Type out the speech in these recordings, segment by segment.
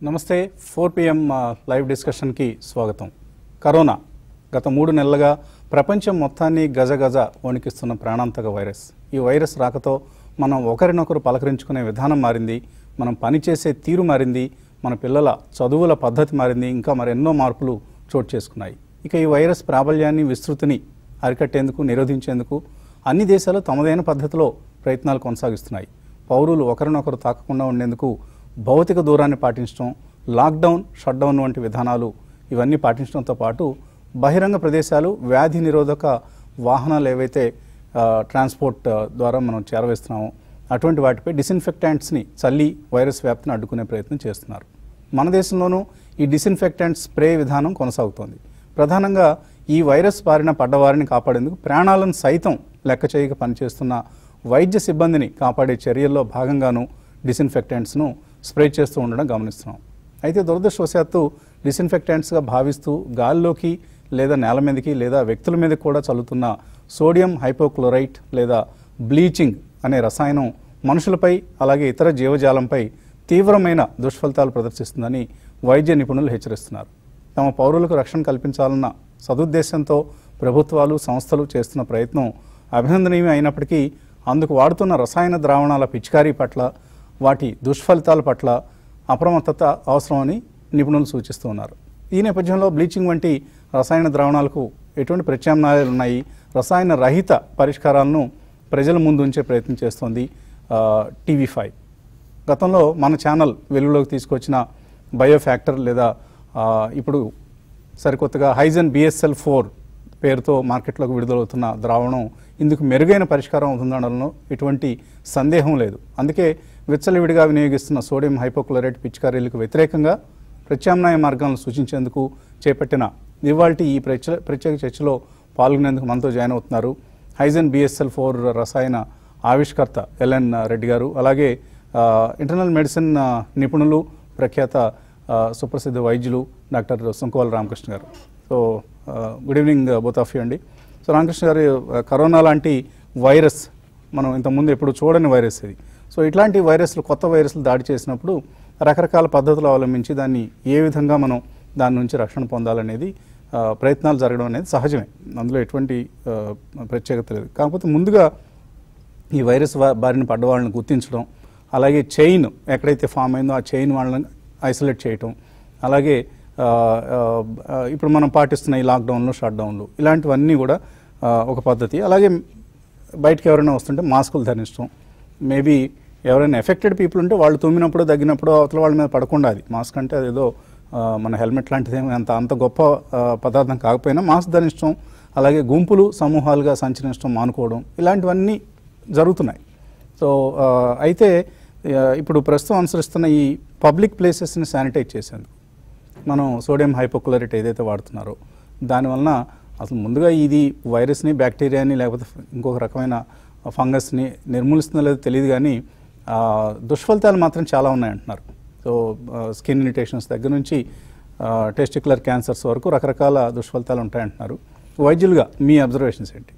నమస్తే four PM live డిస్కషన్కి స్వాగతం corona గత మూడు నెలలుగా ప్రపంచం మొత్తాన్ని గజగజ వణికిస్తున్న ప్రాణాంతక వైరస్ ఈ వైరస్ రాకతో మనం ఒకరినొకరు పలకరించుకునే విధానం మారింది మనం పనిచేసే తీరు మారింది మన పిల్లల చదువుల పద్ధతి మారింది ఇంకా మరెన్నో మార్పులు చోటు చేసుకున్నాయి ఇక ఈ వైరస్ ప్రాబల్యాన్ని విస్తృతిని అరికట్టేందుకు నిరోధించేందుకు అన్ని దేశాలు తమదైన పద్ధతిలో ప్రయత్నాలు కొనసాగిస్తున్నాయి పౌరులు ఒకరినొకరు తాకకుండా ఉండేందుకు భౌతిక దూరాన్ని పాటించడం లాక్డౌన్ షట్డౌన్ వంటి విధానాలు ఇవన్నీ పాటించడంతో పాటు బహిరంగ ప్రదేశాలు వ్యాధి నిరోధక వాహనాలు ఏవైతే ఆ, ట్రాన్స్పోర్ట్ ఆ, ద్వారా మనం చేరవేస్తున్నామో అటువంటి వాటిపై డిస్ఇన్ఫెక్టాంట్స్ని చల్లి వైరస్ వ్యాప్తిని అడ్డుకునే ప్రయత్నం చేస్తున్నారు మన దేశంలోనూ ఈ డిస్ఇన్ఫెక్టాంట్ స్ప్రే విధానం కొనసాగుతోంది ప్రధానంగా ఈ వైరస్ బారిన పడ్డవారిని కాపాడేందుకు ప్రాణాలను సైతం లెక్క చేయక పనిచేస్తున్న వైద్య సిబ్బందిని కాపాడే చర్యల్లో భాగంగాను డిస్ఇన్ఫెక్టెంట్స్ను స్ప్రే చేస్తూ ఉండడం గమనిస్తున్నాం అయితే దురదృష్టవశాత్తు డిస్ఇన్ఫెక్టెంట్స్గా భావిస్తూ గాల్లోకి లేదా నేల మీదకి లేదా వ్యక్తుల మీద కూడా చల్లుతున్న సోడియం హైపోక్లోరైట్ లేదా బ్లీచింగ్ అనే రసాయనం మనుషులపై అలాగే ఇతర జీవజాలంపై తీవ్రమైన దుష్ఫలితాలు ప్రదర్శిస్తుందని వైద్య నిపుణులు హెచ్చరిస్తున్నారు తమ పౌరులకు రక్షణ కల్పించాలన్న సదుద్దేశంతో ప్రభుత్వాలు సంస్థలు చేస్తున్న ప్రయత్నం అభినందనీయం అయినప్పటికీ అందుకు వాడుతున్న రసాయన ద్రావణాల పిచికారీ పట్ల వాటి దుష్ఫలితాల పట్ల అప్రమత్తత అవసరమని నిపుణులు సూచిస్తూ ఉన్నారు ఈ నేపథ్యంలో బ్లీచింగ్ వంటి రసాయన ద్రావణాలకు ఎటువంటి ప్రత్యామ్నాయాలు ఉన్నాయి రసాయన రహిత పరిష్కారాలను ప్రజల ముందు ఉంచే ప్రయత్నం చేస్తోంది టీవీ ఫైవ్ గతంలో మన ఛానల్ వెలుగులోకి తీసుకొచ్చిన బయోఫ్యాక్టర్ లేదా ఆ, ఇప్పుడు సరికొత్తగా హైజన్ బిఎస్ఎల్ ఫోర్ పేరుతో మార్కెట్లోకి విడుదలవుతున్న ద్రావణం ఇందుకు మెరుగైన పరిష్కారం అవుతుందనడంలో ఎటువంటి సందేహం లేదు అందుకే విచ్చలవిడిగా వినియోగిస్తున్న సోడియం హైపోక్లోరైడ్ పిచికారీలకు వ్యతిరేకంగా ప్రత్యామ్నాయ మార్గాలను సూచించేందుకు చేపట్టిన ఇవాల్టి ఈ ప్రత్యేక ప్రత్యేక చర్చలో పాల్గొనేందుకు మనతో జాయిన్ అవుతున్నారు హైజన్ బిఎస్ఎల్ ఫోర్ రసాయన ఆవిష్కర్త ఎల్ఎన్ రెడ్డి గారు అలాగే ఆ, ఇంటర్నల్ మెడిసిన్ ఆ, నిపుణులు ప్రఖ్యాత ఆ, సుప్రసిద్ధ వైద్యులు డాక్టర్ సుంకోవాల రామకృష్ణ గారు సో ఆ, good evening both of you అండి సో రామకృష్ణ గారు ఆ, కరోనా లాంటి వైరస్ మనం ఇంతకుముందు ఎప్పుడు చూడని వైరస్ ఇది సో ఇట్లాంటి వైరస్లు కొత్త వైరస్లు దాడి చేసినప్పుడు రకరకాల పద్ధతులు అవలంబించి దాన్ని ఏ విధంగా మనం దాని నుంచి రక్షణ పొందాలనేది ఆ, ప్రయత్నాలు జరగడం అనేది సహజమే అందులో ఎటువంటి ఆ, ప్రత్యేకత లేదు కాకపోతే ముందుగా ఈ వైరస్ వా- బారిన పడ్డ వాళ్ళని గుర్తించడం అలాగే చైన్ ఎక్కడైతే ఫామ్ అయిందో ఆ చైన్ వాళ్ళని ఐసోలేట్ చేయటం అలాగే ఆ, ఆ, ఆ, ఇప్పుడు మనం పాటిస్తున్న ఈ లాక్డౌన్లు షట్డౌన్లు ఇలాంటివన్నీ కూడా ఆ, ఒక పద్ధతి అలాగే బయటకు ఎవరైనా వస్తుంటే మాస్కులు ధరించడం మేబీ ఎవరైనా ఎఫెక్టెడ్ పీపుల్ ఉంటే వాళ్ళు తుమ్మినప్పుడు దగ్గినప్పుడు అవతల వాళ్ళ మీద పడకుండా అది మాస్క్ అంటే అదేదో ఆ, మన హెల్మెట్ లాంటిది ఏమి అంత అంత గొప్ప ఆ, పదార్థం కాకపోయినా మాస్క్ ధరించడం అలాగే గుంపులు సమూహాలుగా సంచరించడం మానుకోవడం ఇలాంటివన్నీ జరుగుతున్నాయి సో ఆ, అయితే ఆ, ఇప్పుడు ప్రస్తుతం అనుసరిస్తున్న ఈ పబ్లిక్ ప్లేసెస్ని శానిటైజ్ చేసేందుకు మనం సోడియం హైపోక్లోరైట్ ఏదైతే వాడుతున్నారో దానివలన అసలు ముందుగా ఇది వైరస్ని బ్యాక్టీరియాని లేకపోతే ఇంకొక రకమైన ఫంగస్ని నిర్మూలిస్తుందో లేదో తెలియదు కానీ ఆ, దుష్ఫలితాలు మాత్రం చాలా ఉన్నాయంటున్నారు సో స్కిన్ ఇరిటేషన్స్ దగ్గర నుంచి టెస్టికులర్ క్యాన్సర్స్ వరకు రకరకాల దుష్ఫలితాలు ఉంటాయంటున్నారు వైద్యులుగా మీ అబ్జర్వేషన్స్ ఏంటి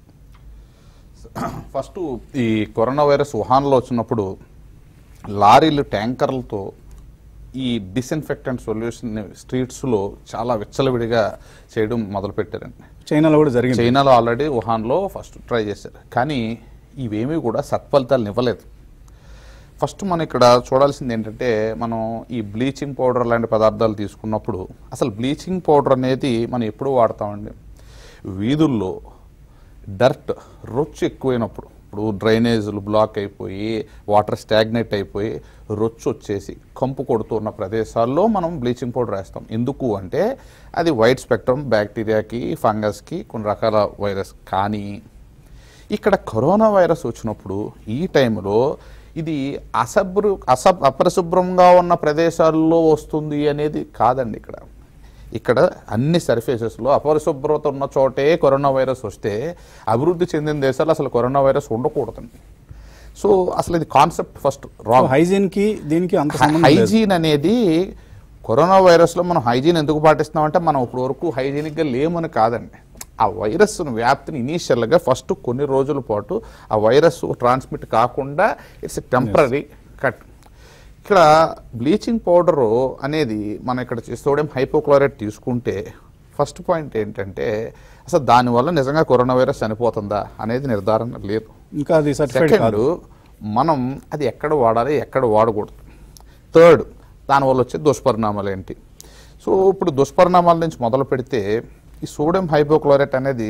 ఫస్ట్ ఈ కరోనా వైరస్ వుహాన్లో వచ్చినప్పుడు లారీలు ట్యాంకర్లతో ఈ డిస్ఇన్ఫెక్టెంట్ సొల్యూషన్ స్ట్రీట్స్లో చాలా విచ్చలవిడిగా చేయడం మొదలుపెట్టారండి చైనాలో కూడా జరిగింది చైనాలో ఆల్రెడీ వుహాన్లో ఫస్ట్ ట్రై చేశారు కానీ ఇవేమీ కూడా సత్ఫలితాలు ఇవ్వలేదు ఫస్ట్ మనం ఇక్కడ చూడాల్సింది ఏంటంటే మనం ఈ బ్లీచింగ్ పౌడర్ లాంటి పదార్థాలు తీసుకున్నప్పుడు అసలు బ్లీచింగ్ పౌడర్ అనేది మనం ఎప్పుడు వాడతామండి వీధుల్లో డర్ట్ రొచ్చు ఎక్కువైనప్పుడు ఇప్పుడు డ్రైనేజీలు బ్లాక్ అయిపోయి వాటర్ స్టాగ్నేట్ అయిపోయి రొచ్చు వచ్చేసి కంపు కొడుతున్న ప్రదేశాల్లో మనం బ్లీచింగ్ పౌడర్ వేస్తాం ఎందుకు అంటే అది వైట్ స్పెక్ట్రమ్ బ్యాక్టీరియాకి ఫంగస్కి కొన్ని రకాల వైరస్ కానీ ఇక్కడ కరోనా వైరస్ వచ్చినప్పుడు ఈ టైంలో ఇది అసభ్రు అసబ్ అపరిశుభ్రంగా ఉన్న ప్రదేశాల్లో వస్తుంది అనేది కాదండి ఇక్కడ ఇక్కడ అన్ని సర్ఫేసెస్లో అపరిశుభ్రత ఉన్న చోటే కరోనా వైరస్ వస్తే అభివృద్ధి చెందిన దేశాలు అసలు కరోనా వైరస్ ఉండకూడదండి సో అసలు ఇది కాన్సెప్ట్ ఫస్ట్ రాంగ్ హైజీన్కి దీనికి అంత సంబంధం లేదు హైజీన్ అనేది కరోనా వైరస్లో మనం హైజీన్ ఎందుకు పాటిస్తున్నామంటే మనం ఇప్పుడు వరకు హైజీనిక్గా లేమని కాదండి ఆ వైరస్ వ్యాప్తిని ఇనీషియల్గా ఫస్ట్ కొన్ని రోజుల పాటు ఆ వైరస్ ట్రాన్స్మిట్ కాకుండా ఇట్స్ టెంపరీ కట్ ఇక్కడ బ్లీచింగ్ పౌడరు అనేది మనం ఇక్కడ చే- సోడియం హైపోక్లోరైడ్ తీసుకుంటే ఫస్ట్ పాయింట్ ఏంటంటే అసలు దానివల్ల నిజంగా కరోనా వైరస్ చనిపోతుందా అనేది నిర్ధారణ లేదు ఇంకా అది సర్టిఫైడ్ సెకండ్ కాదు మనం అది ఎక్కడ వాడాలి ఎక్కడ వాడకూడదు థర్డ్ దానివల్ల వచ్చే దుష్పరిణామాలు ఏంటి సో ఇప్పుడు దుష్పరిణామాల నుంచి మొదలు పెడితే ఈ సోడియం హైపోక్లోరైట్ అనేది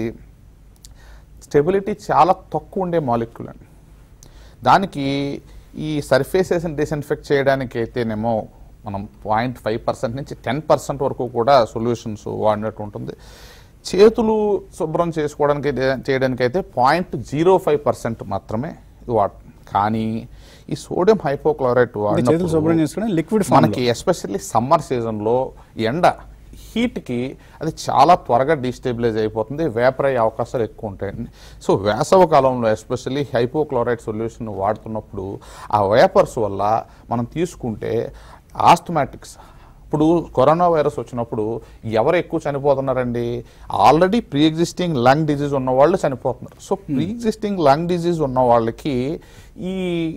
స్టెబిలిటీ చాలా తక్కువ ఉండే మాలిక్యూల్ అండి దానికి ఈ సర్ఫేసెస్ని డిస్ఇన్ఫెక్ట్ చేయడానికి అయితేనేమో మనం పాయింట్ ఫైవ్ పర్సెంట్ నుంచి టెన్ పర్సెంట్ వరకు కూడా సొల్యూషన్స్ వాడినట్టు ఉంటుంది చేతులు శుభ్రం చేసుకోవడానికి చేయడానికి అయితే పాయింట్ జీరో ఫైవ్ పర్సెంట్ మాత్రమే ఇది వాడ కానీ ఈ సోడియం హైపోక్లోరైట్ ఇది చేతులు శుభ్రం వాడినప్పుడు చేసుకుని లిక్విడ్ ఫామ్ మనకి ఎస్పెషల్లీ సమ్మర్ సీజన్లో ఎండ హీట్కి అది చాలా త్వరగా డీస్టెబిలైజ్ అయిపోతుంది వేపర్ అయ్యే అవకాశాలు ఎక్కువ ఉంటాయండి సో వేసవ కాలంలో ఎస్పెషల్లీ హైపోక్లోరైడ్ సొల్యూషన్ వాడుతున్నప్పుడు ఆ వేపర్స్ వల్ల మనం తీసుకుంటే ఆస్థమాటిక్స్ ఇప్పుడు కరోనా వైరస్ వచ్చినప్పుడు ఎవరు ఎక్కువ చనిపోతున్నారండి already pre existing lung disease ఉన్న వాళ్ళు చనిపోతున్నారు so pre existing lung disease ఉన్న వాళ్ళకి ఈ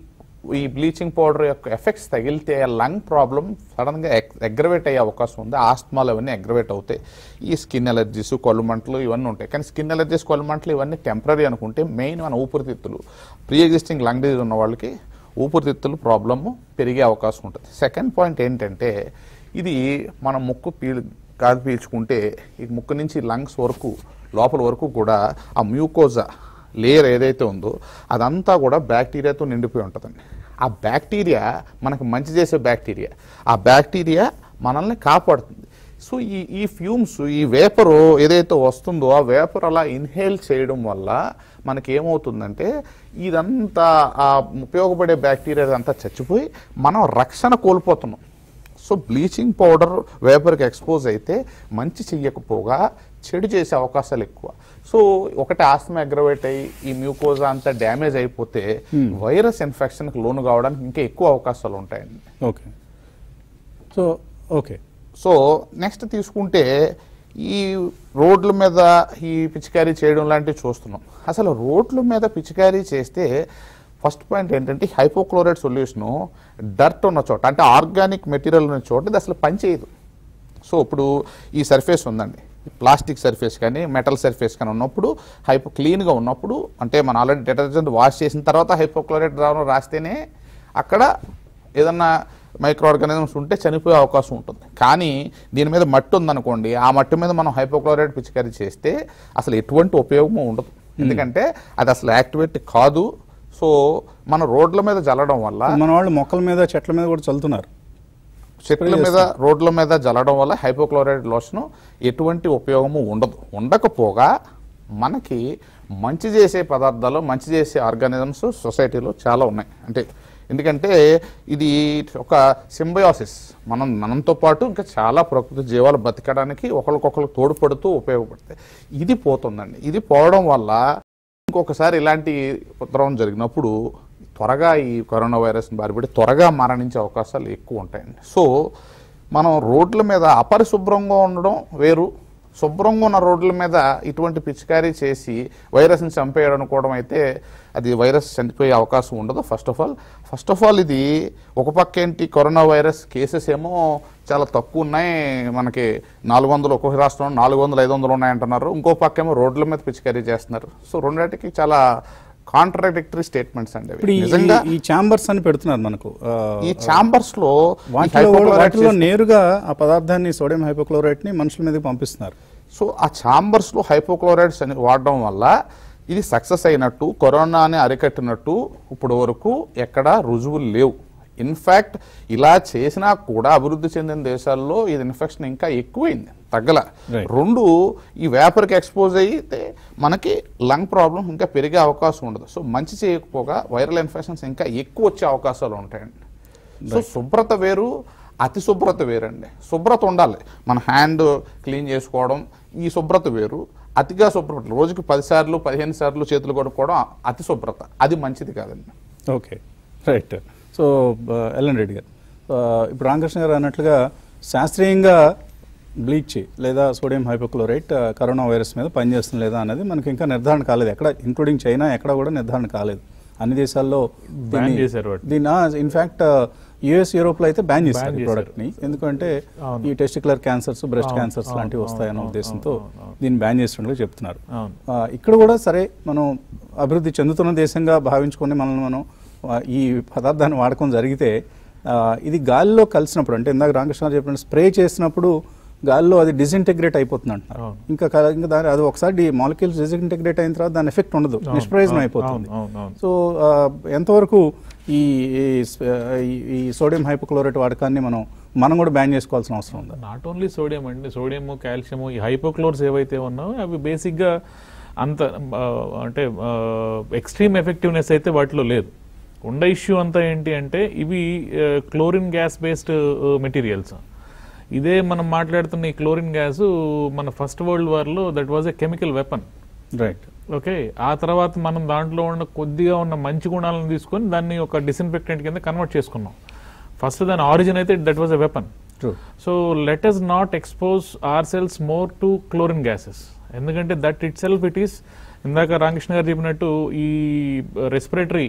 ఈ బ్లీచింగ్ పౌడర్ యొక్క ఎఫెక్ట్స్ తగిలితే లంగ్ ప్రాబ్లం సడన్గా అగ్రవేట్ అయ్యే అవకాశం ఉంది ఆస్మాలు అవన్నీ అగ్రవేట్ అవుతాయి ఈ స్కిన్ ఎలర్జీస్ కొల్లుమంటలు ఇవన్నీ ఉంటాయి కానీ స్కిన్ ఎలర్జీస్ కొల్లుమంటలు ఇవన్నీ టెంపరీ అనుకుంటే మెయిన్ మన ఊపిరితిత్తులు ప్రీ ఎగ్జిస్టింగ్ లంగ్ డిజీజ్ ఉన్న వాళ్ళకి ఊపిరితిత్తులు ప్రాబ్లము పెరిగే అవకాశం ఉంటుంది సెకండ్ పాయింట్ ఏంటంటే ఇది మన ముక్కు పీల్ గాలి పీల్చుకుంటే ఈ ముక్కు నుంచి లంగ్స్ వరకు లోపల వరకు కూడా ఆ మ్యూకోజా లేయర్ ఏదైతే ఉందో అదంతా కూడా బ్యాక్టీరియాతో నిండిపోయి ఉంటుందండి ఆ బ్యాక్టీరియా మనకు మంచి చేసే బ్యాక్టీరియా ఆ బ్యాక్టీరియా మనల్ని కాపాడుతుంది సో ఈ ఈ ఫ్యూమ్స్ ఈ వేపరు ఏదైతే వస్తుందో ఆ వేపర్ అలా ఇన్హేల్ చేయడం వల్ల మనకి ఏమవుతుందంటే ఇదంతా ఆ ఉపయోగపడే బ్యాక్టీరియా అంతా చచ్చిపోయి మనం రక్షణ కోల్పోతున్నాం సో బ్లీచింగ్ పౌడర్ వేపర్కి ఎక్స్పోజ్ అయితే మంచి చెయ్యకపోగా చెడు చేసే అవకాశాలు ఎక్కువ సో ఒకటి ఆస్తమా అగ్రవేట్ అయ్యి ఈ మ్యూకోజా అంతా డ్యామేజ్ అయిపోతే వైరస్ ఇన్ఫెక్షన్కి లోను కావడానికి ఇంకా ఎక్కువ అవకాశాలు ఉంటాయండి okay so okay so next తీసుకుంటే ఈ రోడ్ల మీద ఈ పిచికారీ చేయడం లాంటివి చూస్తున్నాం అసలు రోడ్ల మీద పిచికారీ చేస్తే ఫస్ట్ పాయింట్ ఏంటంటే హైపోక్లోరైడ్ సొల్యూషను డర్ట్ ఉన్న చోట అంటే ఆర్గానిక్ మెటీరియల్ ఉన్న చోట ఇది అసలు పనిచేయదు సో ఇప్పుడు ఈ సర్ఫేస్ ఉందండి ప్లాస్టిక్ సర్ఫేస్ కానీ మెటల్ సర్ఫేస్ కానీ ఉన్నప్పుడు హైపో క్లీన్గా ఉన్నప్పుడు అంటే మనం ఆల్రెడీ డిటర్జెంట్ వాష్ చేసిన తర్వాత హైపోక్లోరైడ్ ద్రావణం రాస్తేనే అక్కడ ఏదన్నా మైక్రో ఆర్గానిజమ్స్ ఉంటే చనిపోయే అవకాశం ఉంటుంది కానీ దీని మీద మట్టి ఉందనుకోండి ఆ మట్టి మీద మనం హైపోక్లోరైడ్ పిచికారీ చేస్తే అసలు ఎటువంటి ఉపయోగము ఉండదు ఎందుకంటే అది అసలు యాక్టివేట్ కాదు సో మన రోడ్ల మీద జల్లడం వల్ల మన వాళ్ళు మొక్కల మీద చెట్ల మీద కూడా చల్లుతున్నారు చెట్ల మీద రోడ్ల మీద జల్లడం వల్ల హైపోక్లోరైడ్ లోషన్ ఎటువంటి ఉపయోగము ఉండదు ఉండకపోగా మనకి మంచి చేసే పదార్థాలు మంచి చేసే ఆర్గానిజమ్స్ సొసైటీలో చాలా ఉన్నాయి అంటే ఎందుకంటే ఇది ఒక సింబయోసిస్ మనం మనంతో పాటు ఇంకా చాలా ప్రకృతి జీవాలు బతకడానికి ఒకరికొకరు తోడ్పడుతూ ఉపయోగపడతాయి ఇది పోతుందండి ఇది పోవడం వల్ల ఇంకొకసారి ఇలాంటి ఉపద్రవం జరిగినప్పుడు త్వరగా ఈ కరోనా వైరస్ బారిపడి త్వరగా మరణించే అవకాశాలు ఎక్కువ ఉంటాయండి సో మనం రోడ్ల మీద అపరిశుభ్రంగా ఉండడం వేరు శుభ్రంగా ఉన్న రోడ్ల మీద ఇటువంటి పిచికారీ చేసి వైరస్ని చంపేయడం అనుకోవడం అయితే అది వైరస్ చనిపోయే అవకాశం ఉండదు first of all first of all ఇది ఒక పక్క ఏంటి కరోనా వైరస్ కేసెస్ ఏమో చాలా తక్కువ ఉన్నాయి మనకి నాలుగు వందలు ఒక్కొక్క రాష్ట్రంలో నాలుగు వందలు ఐదు వందలు ఉన్నాయంటున్నారు ఇంకో పక్క ఏమో రోడ్ల మీద పిచికారీ చేస్తున్నారు సో రెండింటికి చాలా కాంట్రాడిక్టరీ స్టేట్మెంట్స్ అండి అవి. ఇప్పుడు ఈ- నిజంగా ఈ ఛాంబర్స్ అని పెడుతున్నారు మనకు ఆ, ఈ ఛాంబర్స్ లో ఈ వాటిలో కూడా- hypochlorite వాటిలో చేసి- నేరుగా ఆ పదార్థాన్ని సోడియం హైపోక్లోరైట్ ని మనుషుల మీదకి పంపిస్తున్నారు సో ఆ ఛాంబర్స్ లో హైపోక్లోరైడ్స్ అని వాడడం వల్ల ఇది సక్సెస్ అయినట్టు కరోనాని అరికట్టినట్టు ఇప్పుడు వరకు ఎక్కడా రుజువులు లేవు ఇన్ఫ్యాక్ట్ ఇలా చేసినా కూడా అభివృద్ధి చెందిన దేశాల్లో ఇది ఇన్ఫెక్షన్ ఇంకా ఎక్కువైంది తగ్గల Right. రెండు ఈ వేపర్కి ఎక్స్పోజ్ అయితే మనకి లంగ్ ప్రాబ్లం ఇంకా పెరిగే అవకాశం ఉండదు సో మంచి చేయకపోగా వైరల్ ఇన్ఫెక్షన్స్ ఇంకా ఎక్కువ వచ్చే అవకాశాలు ఉంటాయండి సో శుభ్రత వేరు అతి శుభ్రత వేరండి శుభ్రత ఉండాలి మన హ్యాండ్ క్లీన్ చేసుకోవడం ఈ శుభ్రత వేరు అతిగా శుభ్రత రోజుకి పది సార్లు పదిహేను సార్లు చేతులు కొడుకోవడం అతి శుభ్రత అది మంచిది కాదండి okay right so LN Reddy గారు ఆ, ఇప్పుడు రామకృష్ణ గారు అన్నట్లుగా శాస్త్రీయంగా బ్లీచ్ లేదా సోడియం హైపోక్లోరైట్ ఆ, కరోనా వైరస్ మీద పనిచేస్తుంది లేదా అనేది మనకి ఇంకా నిర్ధారణ కాలేదు ఎక్కడ ఇంక్లూడింగ్ చైనా ఎక్కడ కూడా నిర్ధారణ కాలేదు అన్ని దేశాల్లో Ban చేశారు వాటిని. దీన్ని ఇన్ఫ్యాక్ట్ యుఎస్ యూరోప్ లో అయితే బ్యాన్ చేశారు Ban ఈ చేశారు. ప్రోడక్ట్ ని ఎందుకంటే అవును. ఈ టెస్టికులర్ క్యాన్సర్స్ బ్రెస్ట్ అవును, క్యాన్సర్స్ అవును, లాంటివి అవును, వస్తాయన్న అవును, ఉద్దేశంతో అవును, అవును. దీన్ని బ్యాన్ చేసినట్లుగా చెప్తున్నారు అవును ఆ, ఇక్కడ కూడా సరే మనం అభివృద్ధి చెందుతున్న దేశంగా భావించుకొని మనల్ని మనం ఆ, ఈ పదార్థాన్ని వాడకం జరిగితే ఆ, ఇది గాలిలో కలిసినప్పుడు అంటే ఇందాక రామకృష్ణ చెప్పినట్టు స్ప్రే చేసినప్పుడు గాలిలో అది డిసింటెగ్రేట్ అయిపోతుంది అంటున్నారు అవును. ఇంకా క- ఇంకా దాని అది ఒకసారి మాలిక్యూల్స్ డిసింటెగ్రేట్ అయిన తర్వాత దాని ఎఫెక్ట్ ఉండదు అవును, నిష్ప్రయోజనం అవును, అయిపోతుంది అవును, అవును. సో ఆ, ఎంతవరకు ఈ ఈ స్- ఈ- ఈ సోడియం హైపోక్లోరైట్ వాడకాన్ని మనం మనం కూడా బ్యాన్ చేసుకోవాల్సిన అవసరం ఉందా నాట్ ఓన్లీ సోడియం అండి సోడియము కాల్షియము ఈ హైపోక్లోర్స్ ఏవైతే ఉన్నాయో అవి బేసిక్గా అంత ఆ, అంటే ఎక్స్ట్రీమ్ ఎఫెక్టివ్నెస్ అయితే వాటిలో లేదు ఉండ ఇష్యూ అంతా ఏంటి అంటే ఇవి క్లోరిన్ గ్యాస్ బేస్డ్ మెటీరియల్స్ ఇదే మనం మాట్లాడుతున్న ఈ క్లోరిన్ గ్యాస్ మన ఫస్ట్ వరల్డ్ వార్లో that was a chemical weapon right okay ఆ తర్వాత మనం దాంట్లో ఉన్న కొద్దిగా ఉన్న మంచి గుణాలను తీసుకొని దాన్ని ఒక డిస్ఇన్ఫెక్టెంట్ కింద కన్వర్ట్ చేసుకున్నాం ఫస్ట్ దాని ఆరిజిన్ అయితే that was a weapon true so let us not expose our cells more to chlorine gases ఎందుకంటే that itself it is ఇందాక రామకృష్ణ గారు చెప్పినట్టు ఈ రెస్పిరేటరీ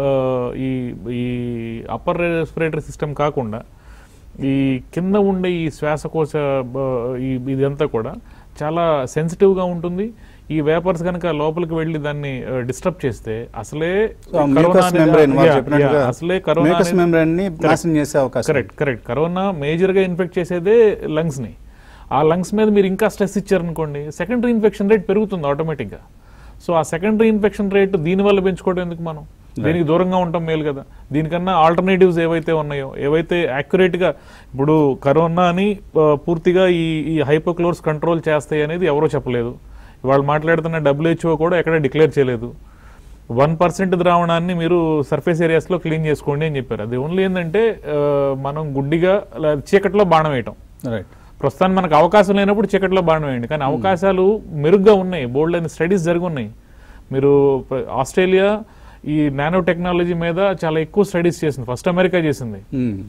ఈ ఈ అప్పర్ రెస్పిరేటరీ సిస్టమ్ కాకుండా ఈ కింద ఉండే ఈ శ్వాసకోశ బ, ఈ ఇదంతా కూడా చాలా సెన్సిటివ్గా ఉంటుంది ఈ వేపర్స్ కనుక లోపలికి వెళ్ళి దాన్ని డిస్టర్బ్ చేస్తే అసలే సో కరోనా మ్యూకస్ అనేది- మెంబ్రెయిన్ వాళ్ళు Yeah, చెప్పినట్టుగా yeah, అసలే కరోనా మ్యూకస్ అనేది- మెంబ్రెయిన్ ని Correct. నాశనం చేసే అవకాశం కరెక్ట్ కరెక్ట్ కరోనా మేజర్గా ఇన్ఫెక్ట్ చేసేదే లంగ్స్ని ఆ లంగ్స్ మీద మీరు ఇంకా స్ట్రెస్ ఇచ్చారనుకోండి సెకండరీ ఇన్ఫెక్షన్ రేట్ పెరుగుతుంది ఆటోమేటిక్గా సో ఆ సెకండరీ ఇన్ఫెక్షన్ రేట్ దీనివల్ల పెంచుకోవడం ఎందుకు మనం దీనికి దూరంగా ఉంటాం మేలు కదా దీనికన్నా ఆల్టర్నేటివ్స్ ఏవైతే ఉన్నాయో ఏవైతే యాక్యురేట్గా ఇప్పుడు కరోనాని ఆ, పూర్తిగా ఈ ఈ హైపోక్లోర్స్ కంట్రోల్ చేస్తాయి అనేది ఎవరో చెప్పలేదు వాళ్ళు మాట్లాడుతున్న డబ్ల్యూహెచ్ఓ కూడా ఎక్కడ డిక్లేర్ చేయలేదు వన్ పర్సెంట్ ద్రావణాన్ని మీరు సర్ఫేస్ ఏరియాస్లో క్లీన్ చేసుకోండి అని చెప్పారు అది ఓన్లీ ఏంటంటే ఆ, మనం గుడ్డిగా అలా చీకట్లో బాణం వేయటం రైట్ ప్రస్తుతానికి మనకు అవకాశం లేనప్పుడు చీకట్లో బాణం వేయండి కానీ అవకాశాలు మెరుగ్గా ఉన్నాయి బోల్డ్ అయిన స్టడీస్ జరిగి ఉన్నాయి మీరు ప- ఆస్ట్రేలియా ఈ నానో టెక్నాలజీ మీద చాలా ఎక్కువ స్టడీస్ చేసింది ఫస్ట్ అమెరికా చేసింది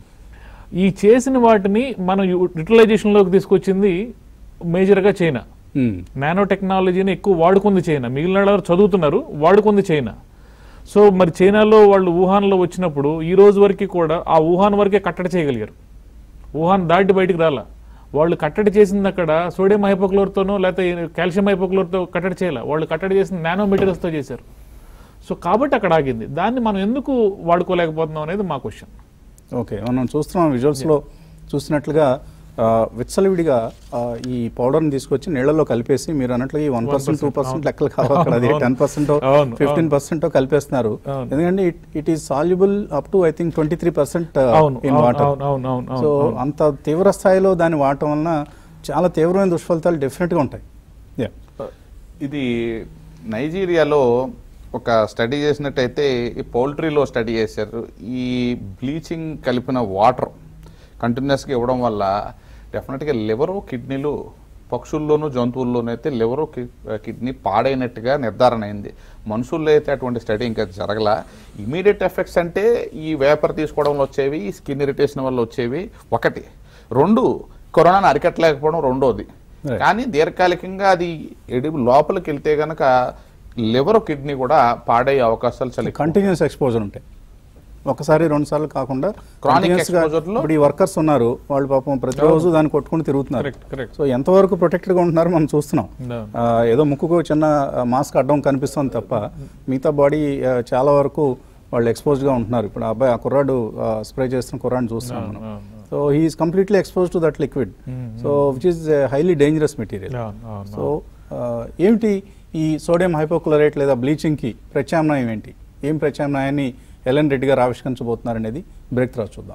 ఈ చేసిన వాటిని మనం యూటిలైజేషన్లోకి తీసుకొచ్చింది మేజర్గా చైనా నానో టెక్నాలజీని ఎక్కువ వాడుకుంది చైనా మిగిలిన వాళ్ళు చదువుతున్నారు వాడుకుంది చైనా సో మరి చైనాలో వాళ్ళు వుహాన్లో వచ్చినప్పుడు ఈ రోజు వరకు కూడా ఆ వుహాన్ వరకే కట్టడి చేయగలిగారు వుహాన్ దాటి బయటికి రాలా వాళ్ళు కట్టడి చేసింది అక్కడ సోడియం హైపోక్లోర్తోనో లేకపోతే కాల్షియం హైపోక్లోర్తో కట్టడి చేయాల వాళ్ళు కట్టడి చేసింది నానో మెటీరియల్స్తో చేశారు సో కాబట్టి అక్కడ ఆగింది దాన్ని మనం ఎందుకు వాడుకోలేకపోతున్నాం అనేది మా క్వశ్చన్ ఓకే మనం చూస్తున్నాం విజువల్స్ లో చూసినట్లుగా ఆ, విచ్చలవిడిగా ఆ, ఈ పౌడర్ ని తీసుకొచ్చి నీళ్లలో కలిపేసి మీరు అన్నట్లుగా ఈ వన్ పర్సెంట్ టూ పర్సెంట్ లెక్కలు కావు అక్కడ అది అవును. టెన్ పర్సెంట్ అవును, ఫిఫ్టీన్ పర్సెంట్ కలిపేస్తున్నారు అవును. ఎందుకంటే it is soluble up to I think twenty three percent అవును ఇన్ అవును వాటర్ అవును అవును అవును సో అవును అంత తీవ్ర స్థాయిలో దాన్ని వాడటం వలన చాలా తీవ్రమైన దుష్ఫలితాలు డెఫినెట్ గా ఉంటాయి Yeah. ఇది నైజీరియాలో ఒక స్టడీ చేసినట్టయితే ఈ పౌల్ట్రీలో స్టడీ చేశారు ఈ బ్లీచింగ్ కలిపిన వాటర్ కంటిన్యూస్గా ఇవ్వడం వల్ల డెఫినెట్గా లివరు కిడ్నీలు పక్షుల్లోనూ జంతువుల్లోనూ అయితే లివరు కిడ్నీ పాడైనట్టుగా నిర్ధారణ అయింది మనుషుల్లో అయితే అటువంటి స్టడీ ఇంకా జరగల ఇమీడియట్ ఎఫెక్ట్స్ అంటే ఈ వేపర్ తీసుకోవడంలో వచ్చేవి ఈ స్కిన్ ఇరిటేషన్ వల్ల వచ్చేవి ఒకటి రెండు కరోనాను అరికట్టలేకపోవడం రెండోది Right. కానీ దీర్ఘకాలికంగా అది ఎడి లోపలికి వెళ్తే గనక లివర్ కిడ్నీ కూడా పాడయ్యే అవకాశాలు చాలా ఎక్కువ. కంటిన్యూస్ ఎక్స్పోజర్ ఉంటాయి ఒకసారి రెండు సార్లు కాకుండా Chronic continuous గా exposure లో- ఇప్పుడు ఈ వర్కర్స్ ఉన్నారు వాళ్ళు పాపం ప్రతిరోజు దాన్ని కొట్టుకుని తిరుగుతున్నారు కరెక్ట్ కరెక్ట్ సో ఎంతవరకు ప్రొటెక్టెడ్ గా ఉంటున్నారో మనం చూస్తున్నాం No. ఆ, ఏదో ముక్కుకు చిన్న మాస్క్ అడ్డం కనిపిస్తుంది తప్ప మిగతా బాడీ చాలా వరకు వాళ్ళు exposed గా ఉంటున్నారు ఇప్పుడు ఆ అబ్బాయి ఆ కుర్రాడు స్ప్రే చేస్తున్న కుర్రాడిని చూస్తున్నాం మనం అవును, అవును. So he is completely expose to that liquid so which is highly dangerous material అవును, అవును, సో ఏమిటి ఈ సోడియం హైపోక్లోరైట్ లేదా బ్లీచింగ్కి ప్రత్యామ్నాయం ఏంటి ఏం ప్రత్యామ్నాయాన్ని ఎల్ఎన్ రెడ్డి గారు ఆవిష్కరించబోతున్నారు అనేది బ్రేక్ తర్వాత చూద్దాం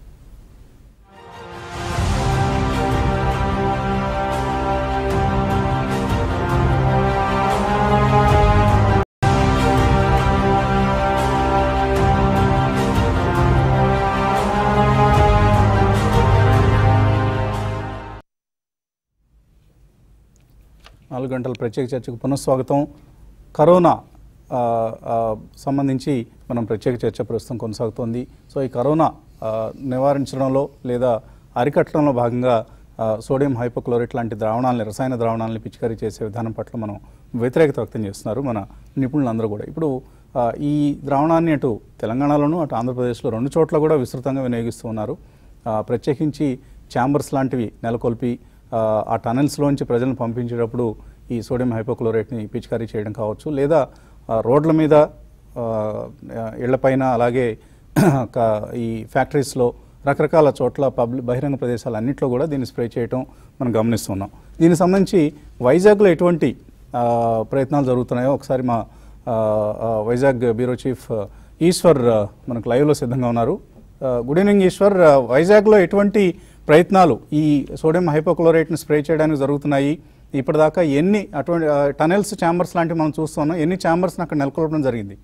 నాలుగు గంటల ప్రత్యేక చర్చకు పునఃస్వాగతం కరోనా ఆ, ఆ, సంబంధించి మనం ప్రత్యేక చర్చ ప్రస్తుతం కొనసాగుతోంది సో ఈ కరోనా ఆ, నివారించడంలో లేదా అరికట్టడంలో భాగంగా ఆ, సోడియం హైపోక్లోరైట్ లాంటి ద్రావణాలని రసాయన ద్రావణాలని పిచికారీ చేసే విధానం పట్ల మనం వ్యతిరేకత వ్యక్తం చేస్తున్నారు మన నిపుణులందరూ కూడా ఇప్పుడు ఆ, ఈ ద్రావణాన్ని అటు తెలంగాణలోను అటు ఆంధ్రప్రదేశ్లో రెండు చోట్ల కూడా విస్తృతంగా వినియోగిస్తూ ఉన్నారు ఆ, ప్రత్యేకించి ఛాంబర్స్ లాంటివి నెలకొల్పి ఆ, ఆ టనల్స్లోంచి ప్రజలను పంపించేటప్పుడు ఈ సోడియం హైపోక్లోరైట్ని పిచికారీ చేయడం కావచ్చు లేదా ఆ, రోడ్ల మీద ఆ, ఇళ్లపైన అలాగే క- ఈ ఫ్యాక్టరీస్లో రకరకాల చోట్ల పబ్లిక్ బహిరంగ ప్రదేశాలు అన్నింటిలో కూడా దీన్ని స్ప్రే చేయటం మనం గమనిస్తున్నాం దీనికి సంబంధించి వైజాగ్లో ఎటువంటి ఆ, ప్రయత్నాలు జరుగుతున్నాయో ఒకసారి మా ఆ, ఆ, వైజాగ్ బ్యూరో చీఫ్ ఆ, ఈశ్వర్ ఆ, మనకు లైవ్లో సిద్ధంగా ఉన్నారు ఆ, గుడ్ ఈవినింగ్ ఈశ్వర్ ఆ, వైజాగ్లో ఎటువంటి ప్రయత్నాలు ఈ సోడియం హైపోక్లోరైట్ని స్ప్రే చేయడానికి జరుగుతున్నాయి ఇప్పటిదాకా ఎన్ని అటువంటి ఆ, టనెల్స్ ఛాంబర్స్ లాంటివి మనం చూస్తున్నాం ఎన్ని ఛాంబర్స్ని అక్కడ నెలకొల్పడం జరిగింది